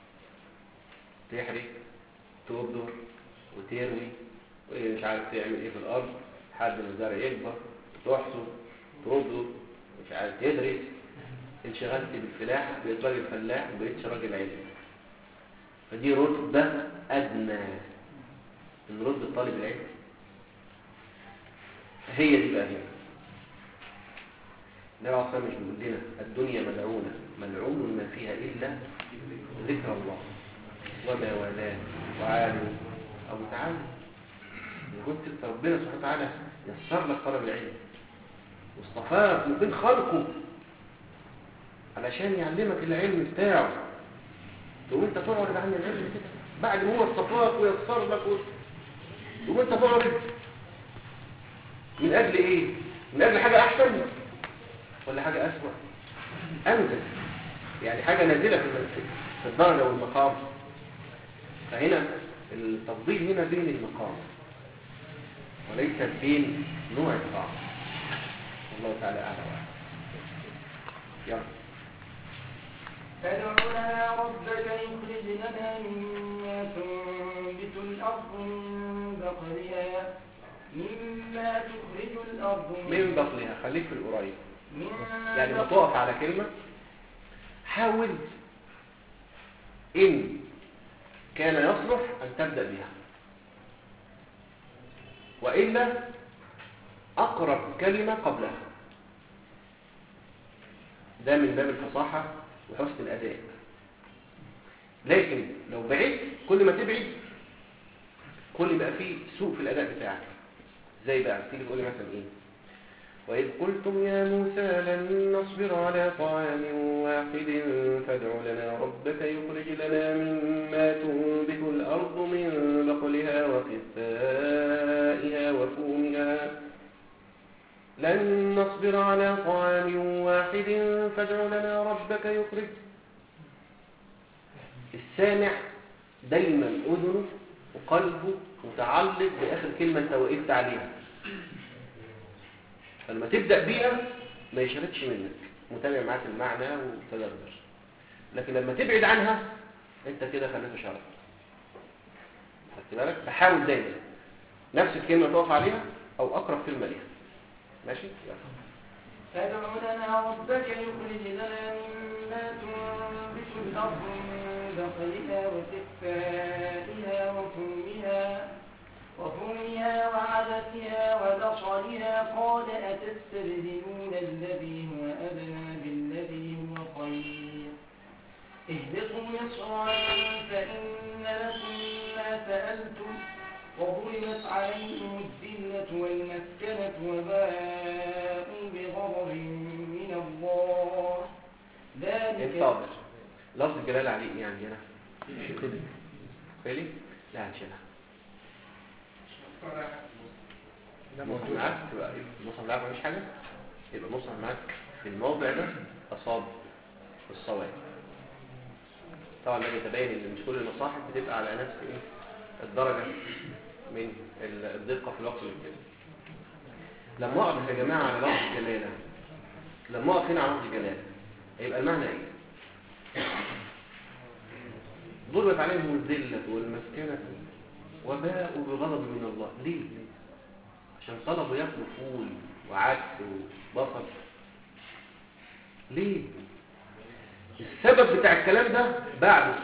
تحرق تبذر وتروي ومش عارف تعمل ايه في الأرض لحد ما الزرع يكبر تحصد تبذر مش عارف تدرس انشغلت بالفلاح بقيت راجل فلاح وبقيتش راجل علم فدي رتبة أدنى من رتبة طالب العلم هي دي بقى هنا النبي عليه الصلاة والسلام مش بيقول لنا الدنيا ملعونة ملعون ما فيها إلا ذكر الله وما والاه وعالم أو متعالم إن كنت ربنا سبحانه وتعالى يسر لك طلب العلم واصطفاك من بين خلقه علشان يعلمك العلم بتاعه تقوم انت تعرض عن العلم كده بعد ما هو اصطفاك ويسر لك و... تقوم انت تعرض من اجل ايه من اجل حاجه احسن ولا حاجه اسوأ انزل يعني حاجه نازله في في الدرجه والمقام فهنا التفضيل هنا بين المقام وليس بين نوع الطعام والله تعالى اعلى واعلم يلا فادع لنا ربك يخرج لنا مما تنبت الأرض من بقلها مما تخرج الأرض من بطنها خليك في القريب من يعني ما بطن- تقف على كلمة حاول إن كان يصلح أن تبدأ بها وإلا أقرب كلمة قبلها ده من باب الفصاحة وحسن الأداء لكن لو بعدت كل ما تبعد كل ما يبقى فيه سوء في الأداء بتاعك زي بقى تيجي تقولي مثلا إيه وإذ قلتم يا موسى لن نصبر على طعام واحد فادع لنا ربك يخرج لنا مما تنبت الأرض من بقلها وقثائها وفومها لن نصبر على طعام واحد فادع لنا ربك يخرج السامع دايما أذنه وقلبه متعلق بآخر كلمة انت وقفت عليها فلما تبدأ بيها ما يشردش منك متابع معاك المعنى وتدبر لكن لما تبعد عنها انت كده خليته شرط خدت بالك فحاول دايما نفس الكلمة تقف عليها او اقرب كلمة ليها ماشي يلا. فادع لنا ربك يخرج لنا مما تنبت الأرض من بقلها وكفائها وفومها وفومها وعدسها وبصلها قال أتستبدلون الذي هو أدنى بالذي هو خير اهبطوا مصرا فإن لكم ما سألتم وضربت عليهم الذلة والمسكنة وباءوا بغضب من الله ذلك انتظر لفظ الجلال عليه ايه عندنا خيلي لا هنشيلها مصر معاك تبقى مصر معاك مفيش حاجة يبقى مصر معاك في الموضع ده أصاب الصواب طبعا ده يتبين ان مش كل المصاحف بتبقى على نفس ايه الدرجة من ال- الدقة في الوقت والكلام لما اقف يا جماعة على لفظ الجلالة لما اقف هنا على لفظ الجلالة هيبقى المعنى ايه ضربت عليهم الذلة والمسكنة وباءوا بغضب من الله ليه؟ عشان طلبوا ياكلوا فول وعدس وبصل ليه السبب بتاع الكلام ده بعده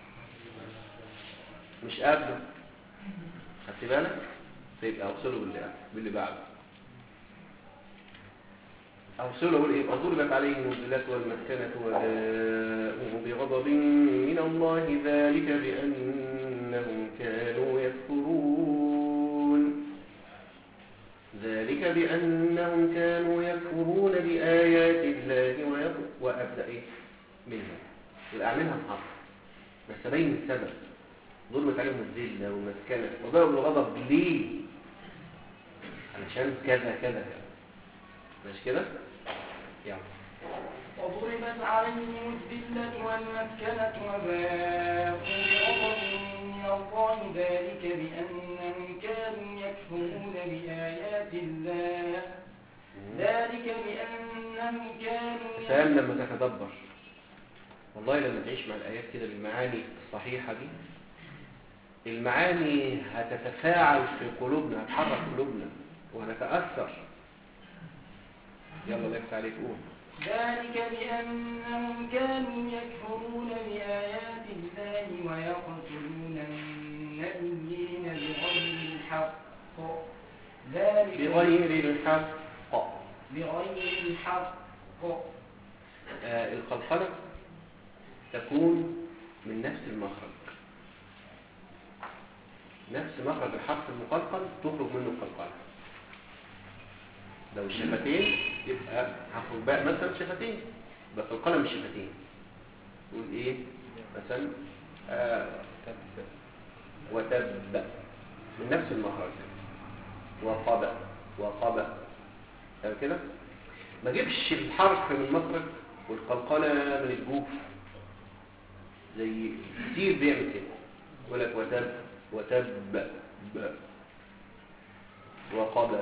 مش قبله خدت بالك فيبقى اوصله باللي باللي بعده اوصله بالايه يبقى ضربت عليهم الذلات والمسكنه وباءوا بغضب من الله ذلك بانهم كانوا يكفرون ذلك بأنهم كانوا يكفرون بآيات الله ويق- وأبدأ إيه؟ منها يبقى أعملها بحق بس أبين السبب ظلمت عليهم الذلة والمسكنة وضربوا الغضب ليه؟ علشان كذا كذا كذا مش كده؟ يعني وضربت عليهم الذلة والمسكنة وباءوا بغضب من الله ذلك بأنهم كانوا يكفرون بآيات الله ذلك بأنهم كانوا سلام لما تتدبر والله لما تعيش مع الآيات كده بالمعاني الصحيحة دي المعاني هتتفاعل في قلوبنا هتحرك قلوبنا وهنتأثر يلا الله يفتح عليك قول ذلك بأنهم كانوا يكفرون بآيات الله ويقتلون النبيين بغير الحق ذلك بغير الحق بغير الحق آه القلقلة تكون من نفس المخرج نفس مخرج الحرف المقلقل تخرج منه القلقلة لو الشفتين يبقى هاخد بقى مثلا شفتين بس القلم مش شفتين تقول ايه مثلا آه تبت وتب من نفس المخرج وقب وقب تمام كده ما جيبش الحرف من المخرج والقلقلة من الجوف زي كتير بيعمل كده يقول لك وتب وتب ب وقب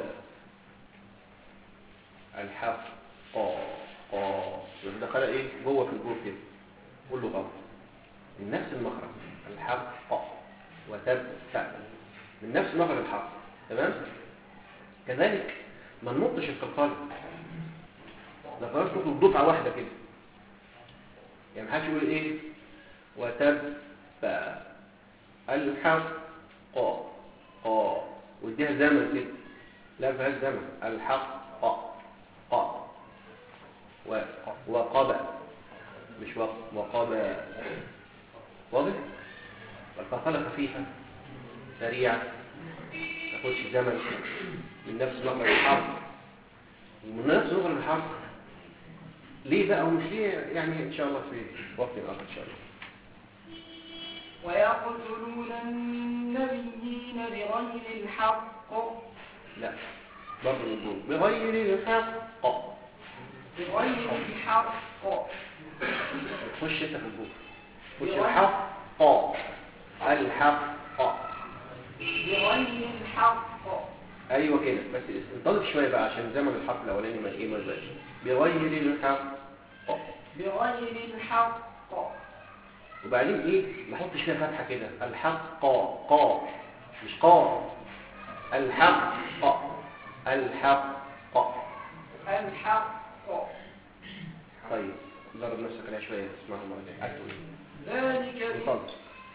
الحق قا قا دخل ايه جوه في الجوف كده قول له غلط من نفس المخرج الحق وتب من نفس مخرج الحرف تمام كذلك ما ننطش القلقله ده خلاص نطلب دفعه واحده كده يعني محدش يقول ايه وتب الحق قا قا واديها زمن كده لا ما فيهاش زمن الحق قا قا و- وقب مش وق- وقب واضح والقلقله خفيفه سريعه ما تاخدش زمن من نفس مخرج الحرف ومن نفس مخرج الحرف ليه بقى ومش ليه يعني ان شاء الله في وقت اخر ان شاء الله ويقتلون النبيين بغير الحق لا برضه من جوه بغير الحق بغير الحق تخش انت في الجوه خش الحق الحق بغير الحق ايوه كده بس انطلق شويه بقى عشان زمن الحرف الاولاني ما ايه ما يبقاش بغير الحق بغير الحق وبعدين ايه ما احطش فيها فتحه كده الحق قا مش قا الحق الحق الحق طيب ضرب نفسك عليها شويه اسمعها مره جايه عايز تقول ايه ذلك ب- انطلق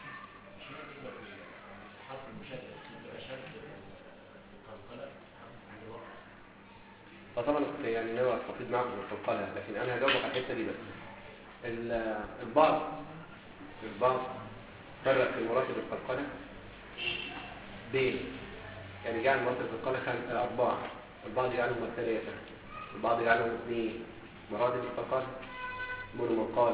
فطبعا كنت يعني ناوي استفيد معكم من القلقله لكن انا هجاوبك على الحته دي بس ال- البعض البعض فرق في مراتب القلقله بين يعني جعل مراتب القلقله خم- اربعه البعض يجعلهم ثلاثه البعض يجعلهم اثنين مراتب القلقله منهم من قال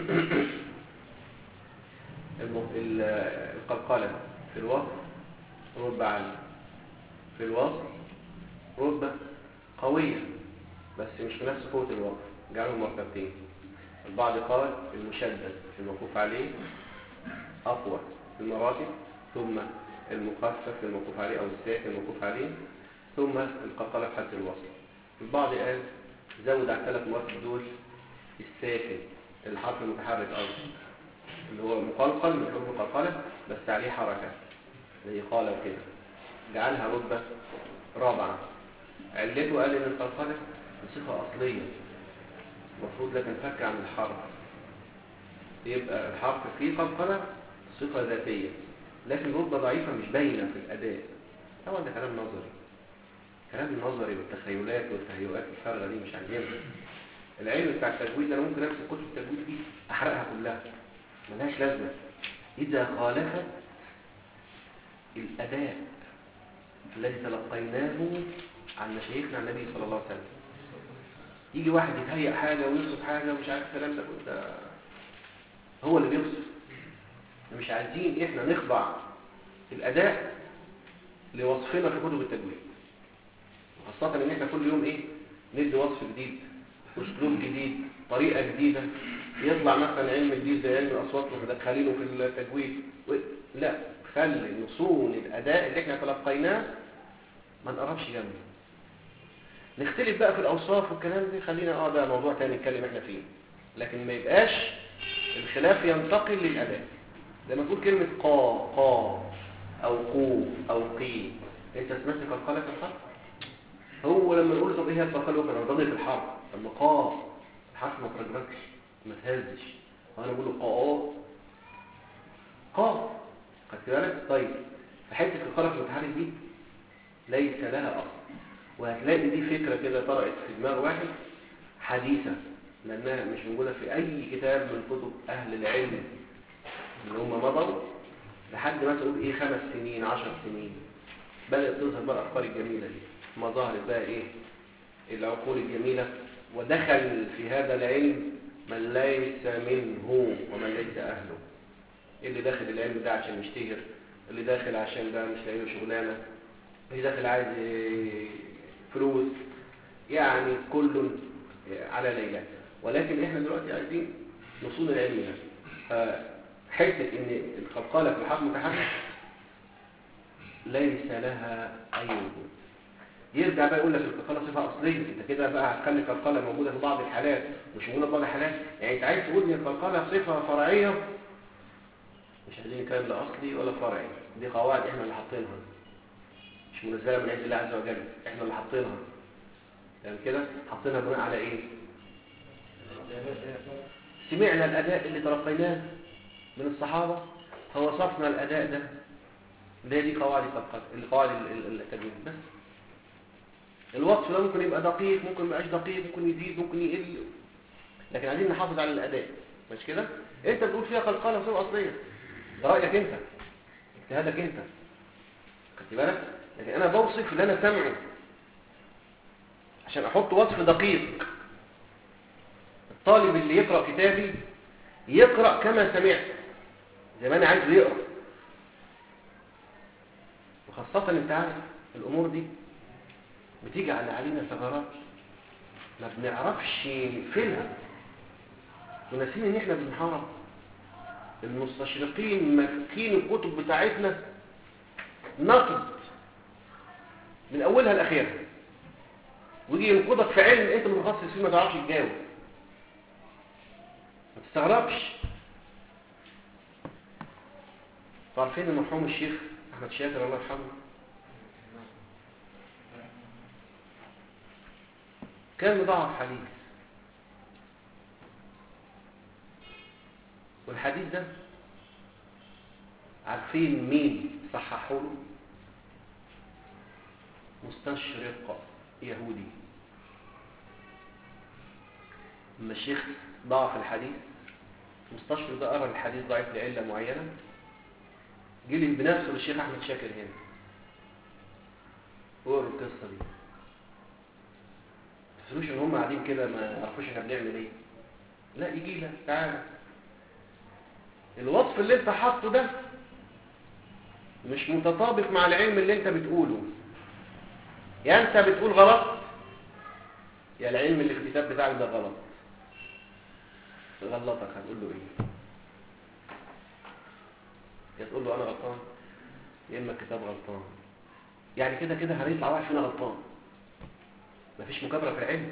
الم- ال- القلقله في الوصف رتبه عاليه في الوصف رتبه قوية بس مش بنفس قوة الوقف جعلهم مرتبتين البعض قال المشدد الموقوف عليه أقوى في المراتب ثم المخفف الموقوف عليه أو الساكن الموقوف عليه ثم القلقلة في حالة الوصل البعض قال زود على الثلاث مراتب دول الساكن الحرف المتحرك أصلا اللي هو مقلقل من حكم قلقلة بس عليه حركة زي قال وكده جعلها رتبة رابعة علته قال ان القلقلة بصفة أصلية المفروض لا تنفك عن الحرف يبقى الحرف فيه قلقلة صفة ذاتية لكن رتبة ضعيفة مش باينة في الأداء طبعا ده كلام نظري كلام النظري والتخيلات والتهيؤات الفارغة دي مش عايزينها العلم بتاع التجويد انا ممكن امسك كتب التجويد دي احرقها كلها ملهاش لازمه اذا خالفت الاداء الذي تلقيناه عن مشايخنا عن النبي صلى الله عليه وسلم يجي واحد يتهيأ حاجه ويوصف حاجه ومش عارف الكلام ده ده هو اللي بيوصف مش عايزين احنا نخضع الاداء لوصفنا في كتب التجويد وخاصه ان احنا كل يوم ايه ندي وصف جديد اسلوب جديد طريقه جديده يطلع مثلا علم جديد زي علم الاصوات ومدخلينه في التجويد و... لا خلي نصون الاداء اللي احنا تلقيناه ما نقربش جنبه نختلف بقى في الاوصاف والكلام ده خلينا اه ده موضوع تاني نتكلم احنا فيه لكن ما يبقاش الخلاف ينتقل للاداء لما تقول كلمه قا قا او قو او قي انت سمعت قلقله الحرف هو لما نقول طب ايه هي القلقله كان ضرب الحرف لما قا الحرف ما ترجمكش ما تهزش وانا بقول له قا قا خدت بالك طيب فحته القلق المتحرك دي ليس لها اصل وهتلاقي دي فكره كده طرقت في دماغ واحد حديثه لانها مش موجوده في اي كتاب من كتب اهل العلم اللي هم مضوا لحد ما تقول ايه خمس سنين عشر سنين بدأت تظهر بقى الافكار الجميله دي ما ظهرت بقى ايه العقول الجميله ودخل في هذا العلم من ليس منه ومن ليس اهله اللي داخل العلم ده عشان يشتهر اللي داخل عشان ده مش لاقي له شغلانه اللي داخل عايز فلوس يعني كل على ليلة ولكن احنا دلوقتي عايزين نصول العلم ده حته ان القلقله في الحرف متحرك ليس لها اي وجود يرجع بقى يقول لك القلقله صفه اصليه انت كده بقى هتخلي القلقله موجوده في بعض الحالات مش موجوده في بعض الحالات يعني انت عايز تقول ان القلقله صفه فرعيه مش عايزين كلام لا اصلي ولا فرعي دي قواعد احنا اللي حاطينها مش منزله من عند الله عز وجل احنا اللي حاطينها يعني كده حاطينها بناء على ايه سمعنا الاداء اللي تلقيناه من الصحابه فوصفنا الاداء ده اللي هي دي قواعد القواعد القواعد التجويد بس الوصف ده ممكن يبقى دقيق ممكن ما يبقاش دقيق ممكن يزيد ممكن يقل لكن عايزين نحافظ على الاداء مش كده انت بتقول فيها قلقله صوره اصليه ده رايك انت اجتهادك انت خدت بالك لكن انا بوصف اللي انا سامعه عشان احط وصف دقيق الطالب اللي يقرا كتابي يقرا كما سمعت زي ما انا عايزه يقرا وخاصه انت عارف الامور دي بتيجي على علينا ثغرات ما بنعرفش نقفلها وناسين ان احنا بنحارب المستشرقين ماسكين الكتب بتاعتنا نقد من اولها لاخرها ويجي ينقضك في علم انت متخصص فيه ما تعرفش تجاوب ما تستغربش عارفين المرحوم الشيخ احمد شاكر الله يرحمه كان مضاعف حديث والحديث ده عارفين مين صححوا له مستشرق يهودي لما الشيخ ضعف الحديث مستشرق ده قرا الحديث ضعيف لعله معينه جه بنفسه للشيخ احمد شاكر هنا وقروا القصه دي تفكروش ان هم قاعدين كده ما يعرفوش احنا بنعمل ايه لا يجي لك تعالى الوصف اللي انت حاطه ده مش متطابق مع العلم اللي انت بتقوله يا انت بتقول غلط يا العلم اللي في الكتاب بتاعك ده غلط غلطك هتقول له ايه يا تقول له انا غلطان يا اما الكتاب غلطان يعني كده كده هيطلع واحد فينا غلطان مفيش مكابره في العلم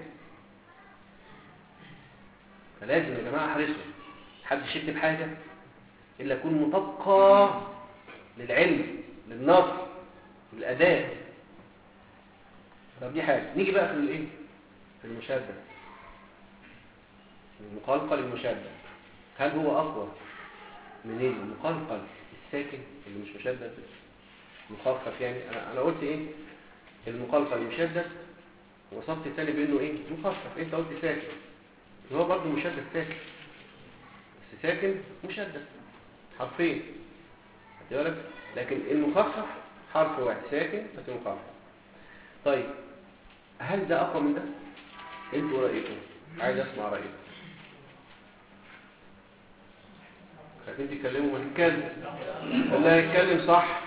فلازم يا جماعه احرصوا محدش يكتب حاجه الا تكون مطابقه للعلم للنص للاداء طب دي حاجه نيجي بقى في الايه في المشابه المقلقل المشدد هل هو أقوى من المقلقل الساكن اللي مش مشدد مخفف يعني أنا, أنا قلت إيه المقلقل المشدد وصفت الثاني بأنه إيه مخفف أنت قلت ساكن اللي هو برضه مشدد ساكن بس ساكن مشدد حرفين خدت بالك لكن المخفف حرف واحد ساكن بس مخفف طيب هل ده أقوى من ده؟ انتوا رأيكم عايز اسمع رأيكم خايفين تتكلموا ما تتكلم اللي هيتكلم صح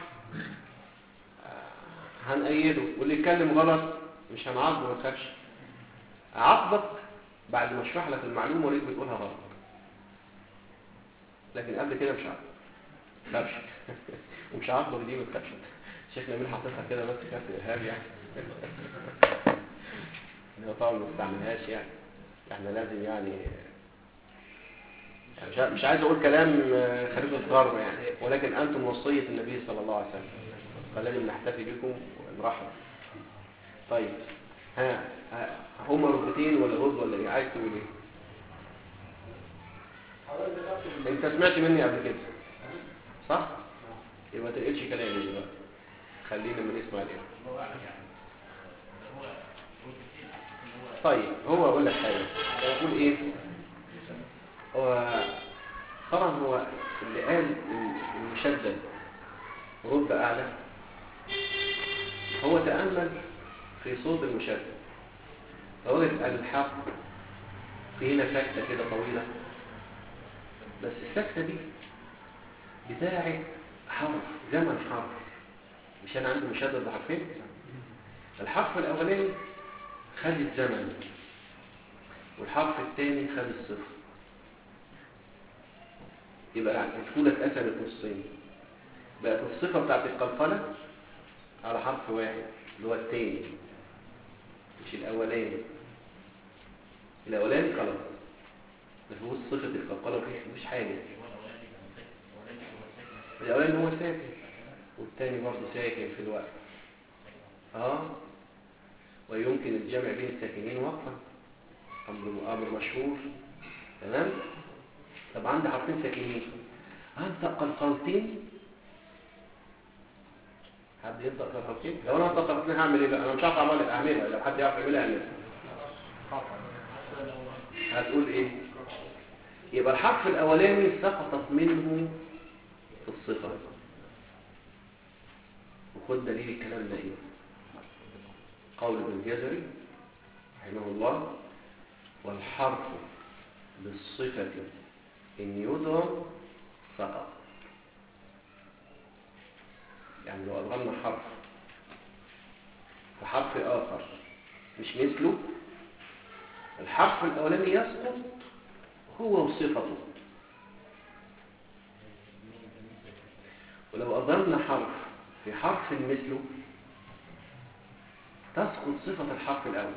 آه، هنأيده واللي يتكلم غلط مش هنعاقبه ما تخافش اعاقبك بعد ما اشرح لك المعلومه وليك بتقولها غلط لكن قبل كده مش عاقبك ما تخافش ومش عاقبك دي ما تخافش شيخنا مين حاططها كده بس كانت ارهاب يعني هو طبعا ما استعملهاش يعني احنا لازم يعني يعني مش ع- مش عايز اقول كلام آه، خارج الغرب يعني ولكن انتم وصيه النبي صلى الله عليه وسلم فلازم نحتفي بكم ونرحب طيب ها ها، هما ركبتين ولا رد ولا ايه عايز تقول ايه انت سمعت مني قبل كده صح يبقى ما تنقلش كلامي دلوقتي خلينا من نسمع الان طيب هو اقول لك حاجه يقول ايه هو طبعا هو اللي قال المشدد رب اعلى هو تامل في صوت المشدد فوجد الحق في هنا سكته كده طويله بس السكته دي بتاعت حرف زمن حرف مش انا عندي مشدد بحرفين الحرف الاولاني خد الزمن والحرف الثاني خد الصفر يبقى الفولة اتقسمت نصين بقت الصفة بتاعت القلقلة على حرف واحد اللي هو الثاني مش الأولاني الأولاني خلاص ما فيهوش صفة القلقلة وفيه مفيش حاجة الأولاني هو ساكن والثاني برضه ساكن في الوقت اه ويمكن الجمع بين الساكنين وقفا أمر, أمر مشهور تمام طب عندي حرفين ساكنين هنطق قلقلتين حد ينطق قلقلتين لو انا هنطق قلقلتين هعمل ايه بقى انا مش هعرف اعملها اعملها لو حد يعرف يعملها اعملها هتقول ايه يبقى الحرف الاولاني سقطت منه في الصفه وخد دليل الكلام ده ايه قول ابن الجزري رحمه الله والحرف بالصفة إن يضرب سقط يعني لو أضغمنا حرف في حرف آخر مش مثله الحرف الأولاني يسقط هو وصفته ولو أضغمنا حرف في حرف مثله تسقط صفة الحرف الأول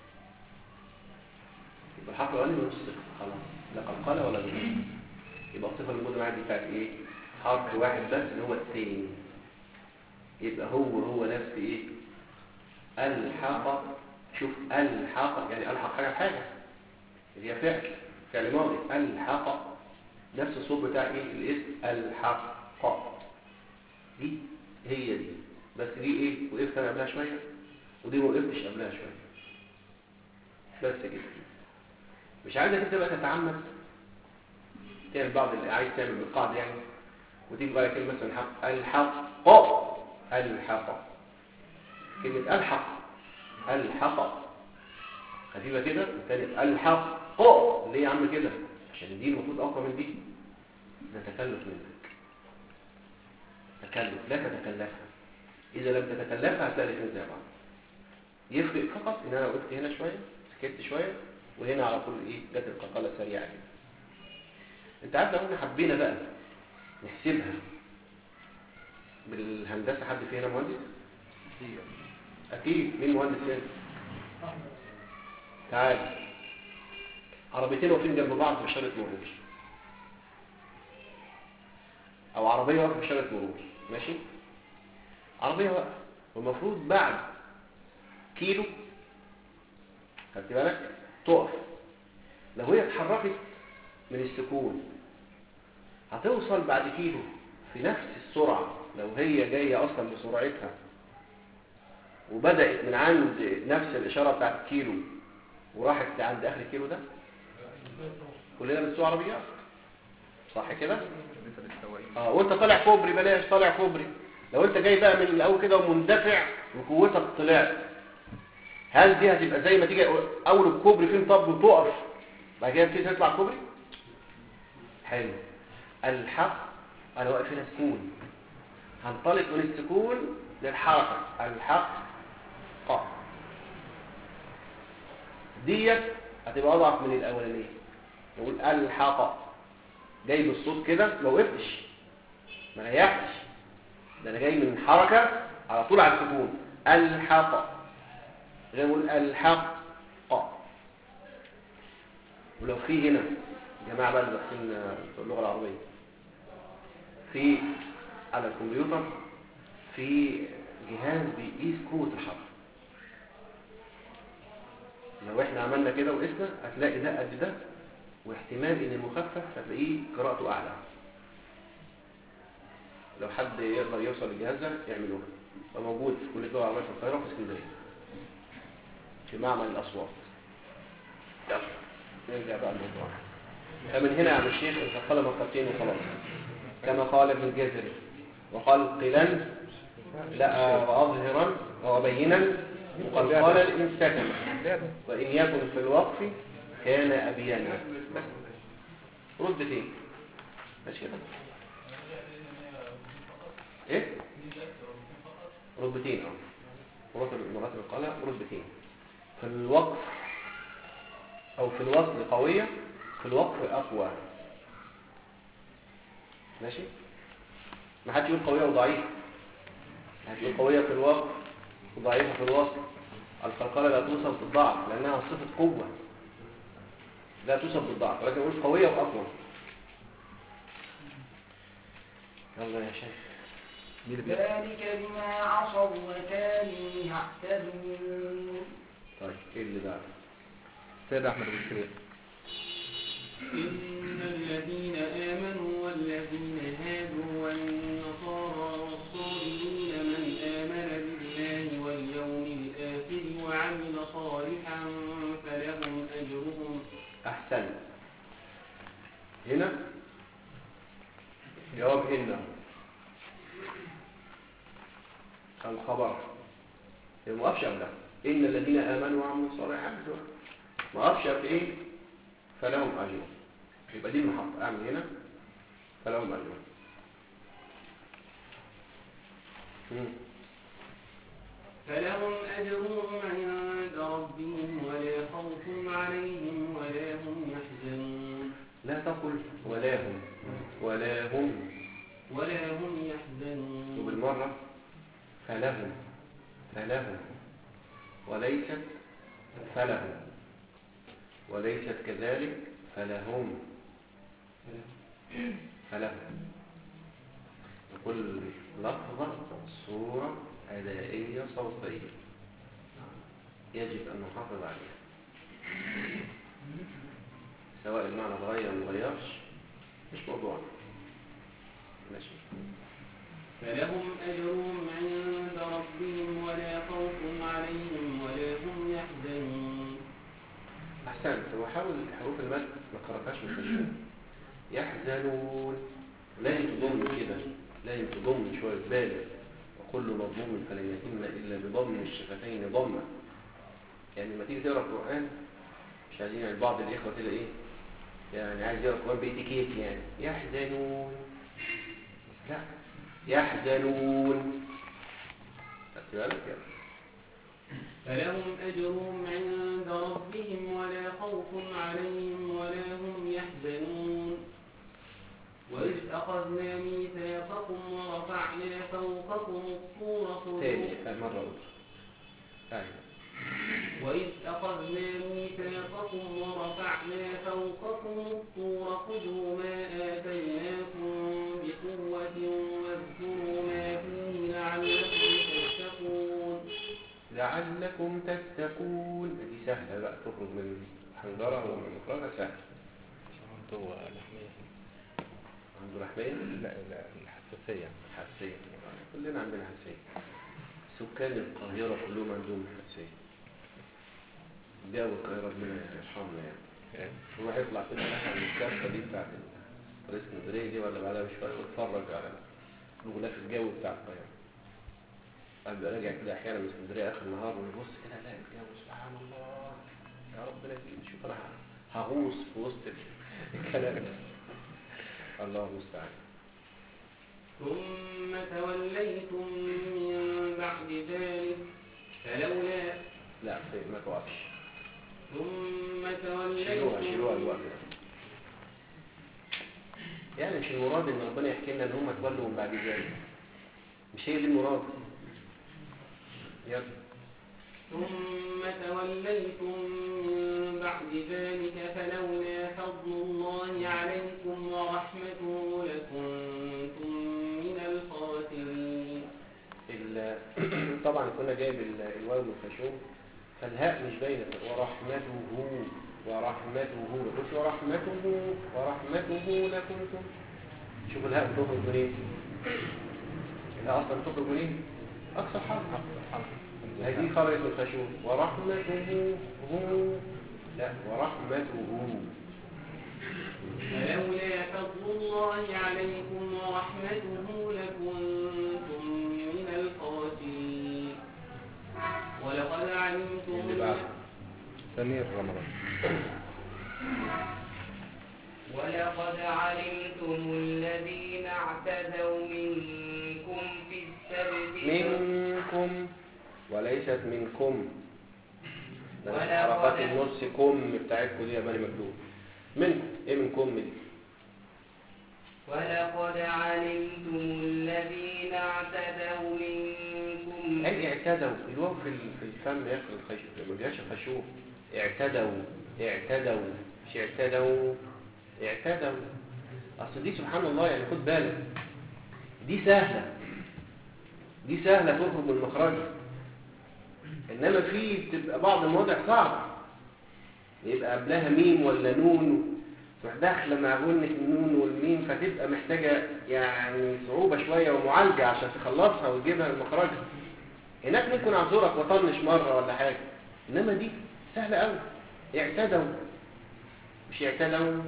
يبقى الحرف الأولاني ملوش صفة خلاص لا قلقلة ولا غيره يبقى الصفة اللي موجودة معايا دي بتاعت إيه؟ حرف واحد بس اللي هو الثاني يبقى هو هو نفس إيه؟ الحق شوف الحق يعني الحق حاجة بحاجة اللي هي فعل فعل ماضي الحق نفس الصوت بتاع إيه؟ الاسم الحق دي هي دي بس دي إيه؟ وقفت أنا قبلها شوية ودي ما وقفتش قبلها شوية بس كده مش عايزك انت بقى تتعمد تعمل بعض اللي عايز تعمل بالقاعدة يعني وتيجي بقى كلمة مثلا الحق الحق الحق كلمة الحق الحق خفيفة كده والتاني الحق ليه يا عم كده عشان دي المفروض أقوى من دي ده تكلف منك تكلف لا تتكلفها إذا لم تتكلفها هتلاقي الاثنين زي بعض يفرق فقط ان انا وقفت هنا شوية سكت شوية وهنا على طول ايه جت القلقلة سريعة كده انت عارف لو احنا حبينا بقى نحسبها بالهندسة حد في هنا مهندس اكيد مين مهندس هنا تعال عربيتين واقفين جنب بعض في اشارة مرور او عربية واقفة في اشارة مرور ماشي عربية واقفة والمفروض بعد كيلو خدت بالك تقف لو هي اتحركت من السكون هتوصل بعد كيلو في نفس السرعة لو هي جاية أصلا بسرعتها وبدأت من عند نفس الإشارة بتاعت الكيلو وراحت عند آخر الكيلو ده كلنا بنسوق عربيات صح كده؟ بالنسبه للسواقين اه وانت طالع كوبري بلاش طالع كوبري لو انت جاي بقى من الاول كده ومندفع وقوتك طلعت هل دي هتبقى زي ما تيجي اول الكوبري فيه مطب وتقف بعد كده تبتدي تطلع كوبري حلو الحق انا واقف هنا سكون هنطلق من السكون للحركه الحق اه ديت هتبقى اضعف من الاولانيه نقول الحق جاي بالصوت كده ما وقفتش ما ريحتش ده انا جاي من حركه على طول على السكون الحق غير نقول الحق ولو في هنا جماعه بقى اللي داخلين في اللغه العربيه في على الكمبيوتر في جهاز بيقيس قوه الحرف لو احنا عملنا كده وقسنا هتلاقي ده قد ده واحتمال ان المخفف هتلاقيه قراءته اعلى لو حد يقدر يوصل للجهاز ده يعملوه هو موجود في كليه اللغه العربيه في القاهره وفي اسكندريه في معمل الاصوات يلا نرجع بقى الموضوع فمن هنا يا عم الشيخ انت قال مرتبتين وخلاص كما قال ابن الجزري وقال قيلا لا واظهرا وبينا وقد قال الان سكن وان يكن في الوقف كان ابيانا بس رد فين ماشي كده ايه رتبتين اه مراتب مراتب القلق رتبتين في الوقف او في الوصل قوية في الوقف اقوى ماشي ما حدش يقول قوية وضعيفة ما حدش يقول قوية في الوقف وضعيفة في الوصل القلقلة لا توصف بالضعف لانها صفة قوة لا توصف بالضعف ولكن يقول قوية واقوى يلا يا شيخ مين اللي بيقرأ؟ ذلك بما عصوا وكانوا يعتدون طيب ايه اللي بقى سيد احمد ابو الكبير إن الذين آمنوا والذين هادوا والنصارى والصابرين من آمن بالله واليوم الآخر وعمل صالحا فلهم أجرهم احسن هنا جواب ان الخبر ما وقفش قبلها ان الذين امنوا وعملوا الصالحات دول ما وقفش قبل ايه فلهم اجر يبقى دي المحطه اعمل هنا فلهم اجر مم. فلهم أجرهم عند ربهم ولا خوف عليهم ولا هم يحزنون لا تقل ولا هم ولا هم ولا هم يحزنون وبالمرة فلهم فلهم وليست فلهم وليست كذلك فلهم فلهم وكل لفظة صورة أدائية صوتية يجب أن نحافظ عليها سواء المعنى اتغير ما اتغيرش مش موضوعنا ماشي فلهم أجرهم عند ربهم ولا خوف عليهم ولا هم يحزنون أحسنت هو حاول حروف المد ما قرأتهاش مستشفى يحزنون لازم تضم كده لازم تضم شوية بالغ وكل مضموم فلن يتم إلا بضم الشفتين ضمة يعني لما تيجي تقرأ القرآن مش عايزين يعني بعض الإخوة كده إيه يعني عايز يقرأ القرآن بإتيكيت يعني يحزنون لا يحزنون خدت بالك يعني فلهم أجرهم عند ربهم ولا خوف عليهم ولا هم يحزنون وإذ أخذنا ميثاقكم ورفعنا فوقكم الطور خذوا تاني مرة أخرى أيوة وإذ أخذنا ميثاقكم ورفعنا فوقكم الطور خذوا ما آتيناكم بقوة واذكروا ما فيه لعلكم تتقون لعلكم تتقون دي سهلة بقى تخرج من حنجرة ومخرجها سهل عنده لحمية عنده رحمية لا لا الحساسية حساسية كلنا عندنا حساسية سكان القاهرة كلهم عندهم حساسية جو القاهرة ربنا يرحمنا يعني يروح يطلع كده مثلا من الكارثة دي بتاعت طريق اسكندرية دي ولا بعدها بشوية ويتفرج على الغلاف الجوي بتاع القاهرة أبقى راجع كده أحيانا من اسكندرية آخر النهار ويبص كده ألاقي الجو سبحان الله يا رب لا شوف أنا هغوص في وسط الكلام ده الله المستعان ثم توليتم من بعد ذلك فلولا لا طيب ما توقفش ثم شيلوها شيلوها توليتم الوقت ده يعني مش المراد ان ربنا يحكي لنا ان هم تولوا من بعد ذلك مش هي دي المراد يلا ثم توليتم من بعد ذلك فلولا فضل الله عليكم ورحمته لكنتم من الخاسرين ال- طبعا كنا جايب ال- الواو والخشوم فالهاء مش باينه ورحمته ورحمته ما تقولش ورحمته ورحمته لكنتم شوف الهاء بتخرج منين الهاء اصلا بتخرج منين اقصى حرف هذه خرجت من الخشوم ورحمته هو لا ورحمته فلولا فضل الله عليكم ورحمته لكنتم من الخاسرين ولقد علمتم اللي بعد سمير رمضان ولقد علمتم الذين اعتدوا منكم في السبت منكم وليست منكم ده ولقد- حركات النص كم بتاعتكم دي يا بني مكتوب منكم ايه منكم دي ولقد علمتم الذين اعتدوا منكم اي اعتدوا الواو في ال- في الفم ياخد الخشوع ما بيهاش الخشوع اعتدوا اعتدوا مش اعتدوا اعتدوا اصل دي سبحان الله يعني خد بالك دي سهلة دي سهلة تخرج من مخرجها انما في بتبقى بعض المواضع صعبة يبقى قبلها ميم ولا نون تروح داخله مع غنة النون والميم فتبقى محتاجة يعني صعوبة شوية ومعالجة عشان تخلصها وتجيبها من مخرجها هناك ممكن اعذرك وطنش مرة ولا حاجة انما دي سهلة قوي اعتدوا مش اعتدوا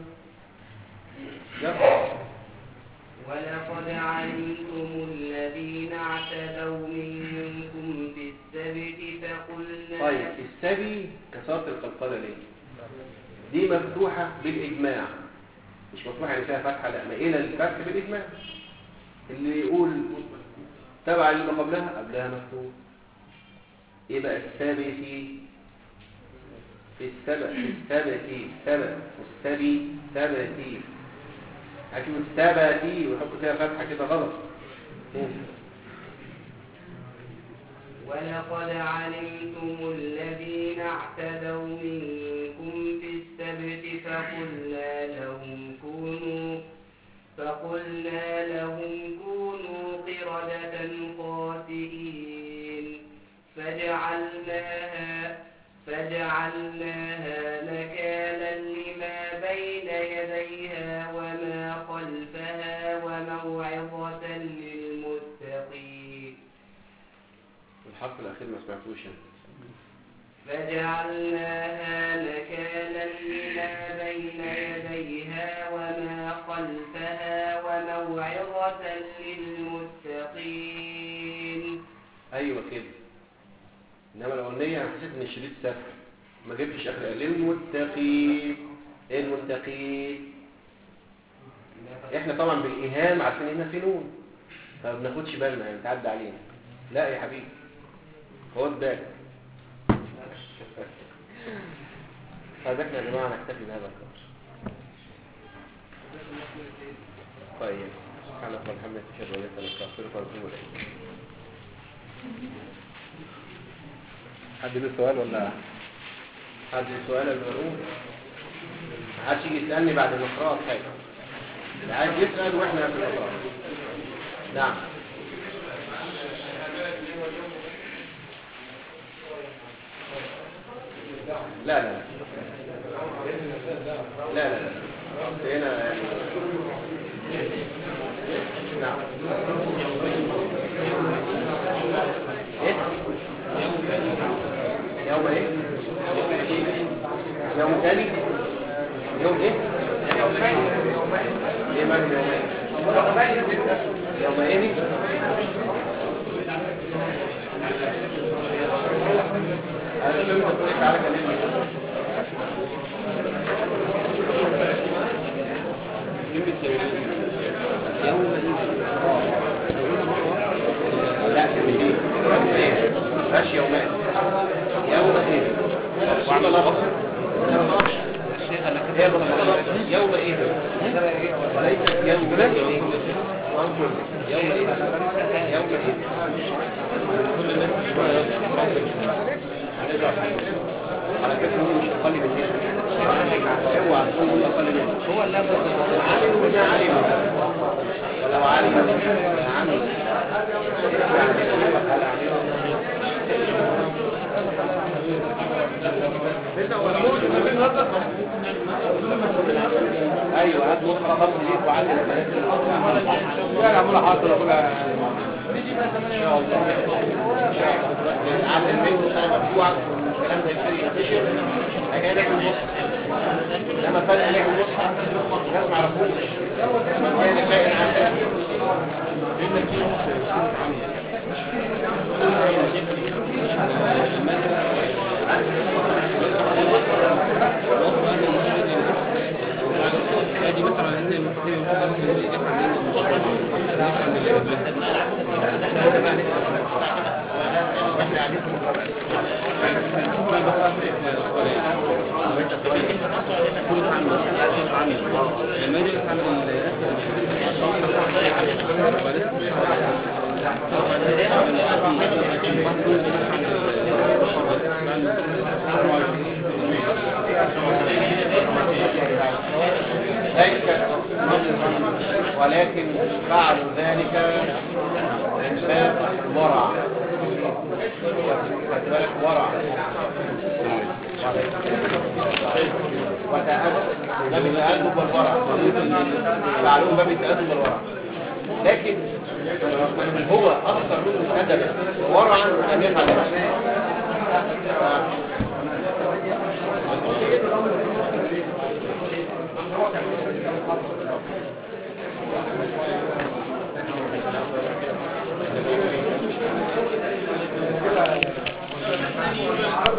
يلا ولقد علمتم الذين اعتدوا منكم في السبت فقلنا طيب السبي كسرت القلقلة ليه دي مفتوحة بالإجماع مش مفتوحة يعني فيها فتحة لا مائلة للفتح بالإجماع اللي يقول تبع اللي قبلها قبلها مفتوح ايه بقى السبتي في السبت في السبتي سبت والسبي سبتي هتشوف السبتي ويحط فيها فتحة كده غلط مم. ولقد علمتم الذين اعتدوا منكم في السبت فقلنا لهم كونوا فقلنا لهم كونوا قردة خاسئين فجعلناها فجعلناها نكالا لما بين يديها وما خلفها وموعظة للمتقين الحرف الأخير ما سمعتوش أنا. فجعلناها نكالا لما بين يديها وما خلفها وموعظة للمتقين ايوه كده انما الاولانيه انا حسيت ان الشريط سهل ما جبتش اخر للمتقين ايه المتقين احنا طبعا بالايهام عارفين هنا في نون فما بناخدش بالنا يعني تعدي علينا لا يا حبيبي خد بالك طيب احنا يا جماعه نكتفي بهذا القدر طيب سبحانك اللهم وبحمدك اشهد ان لا اله الا انت استغفرك واتوب اليك حد له سؤال ولا حد سؤال اللي بقول محدش يجي يسألني بعد المقراء حاجة اللي عايز يسأل واحنا في المقراء نعم لا لا لا لا لا لا بس هنا يعني نعم ايه يوم ايه يوم ثاني يوم ايه ايه معنى يومين يومين انا شو بتقول تعالى كلمني لا كلمني ماشي يومين يوم ايه وعلى لفظ هي المفروض يوم ايه وليس يوم ايه يوم ايه يوم ايه كل الناس هنرجع على فكره هو مش اقل من كده اوعى تكون هو اقل من كده هو اللي عالم ولا عالم ولو عالم عالم ايوه هات نص خط ليك وعلم لا عموله حاصل اقولها ان شاء الله نعلم منه سنه مفتوحه الكلام ده يبتدي ينتشر اجي نعمل نص لما فجاه نعمل نص الناس ما عرفوش كان باين عنها ادي مثلا ان المفاتيح المفروض اللي يفهم لما يجي يفهم ليس ولكن فعلوا ذلك من باب الورع خد بالك ورع وتأدب باب التأدب والورع فعلوه باب التأدب والورع لكن هو أكثر منه أدبا ورعا أن يفعل ذلك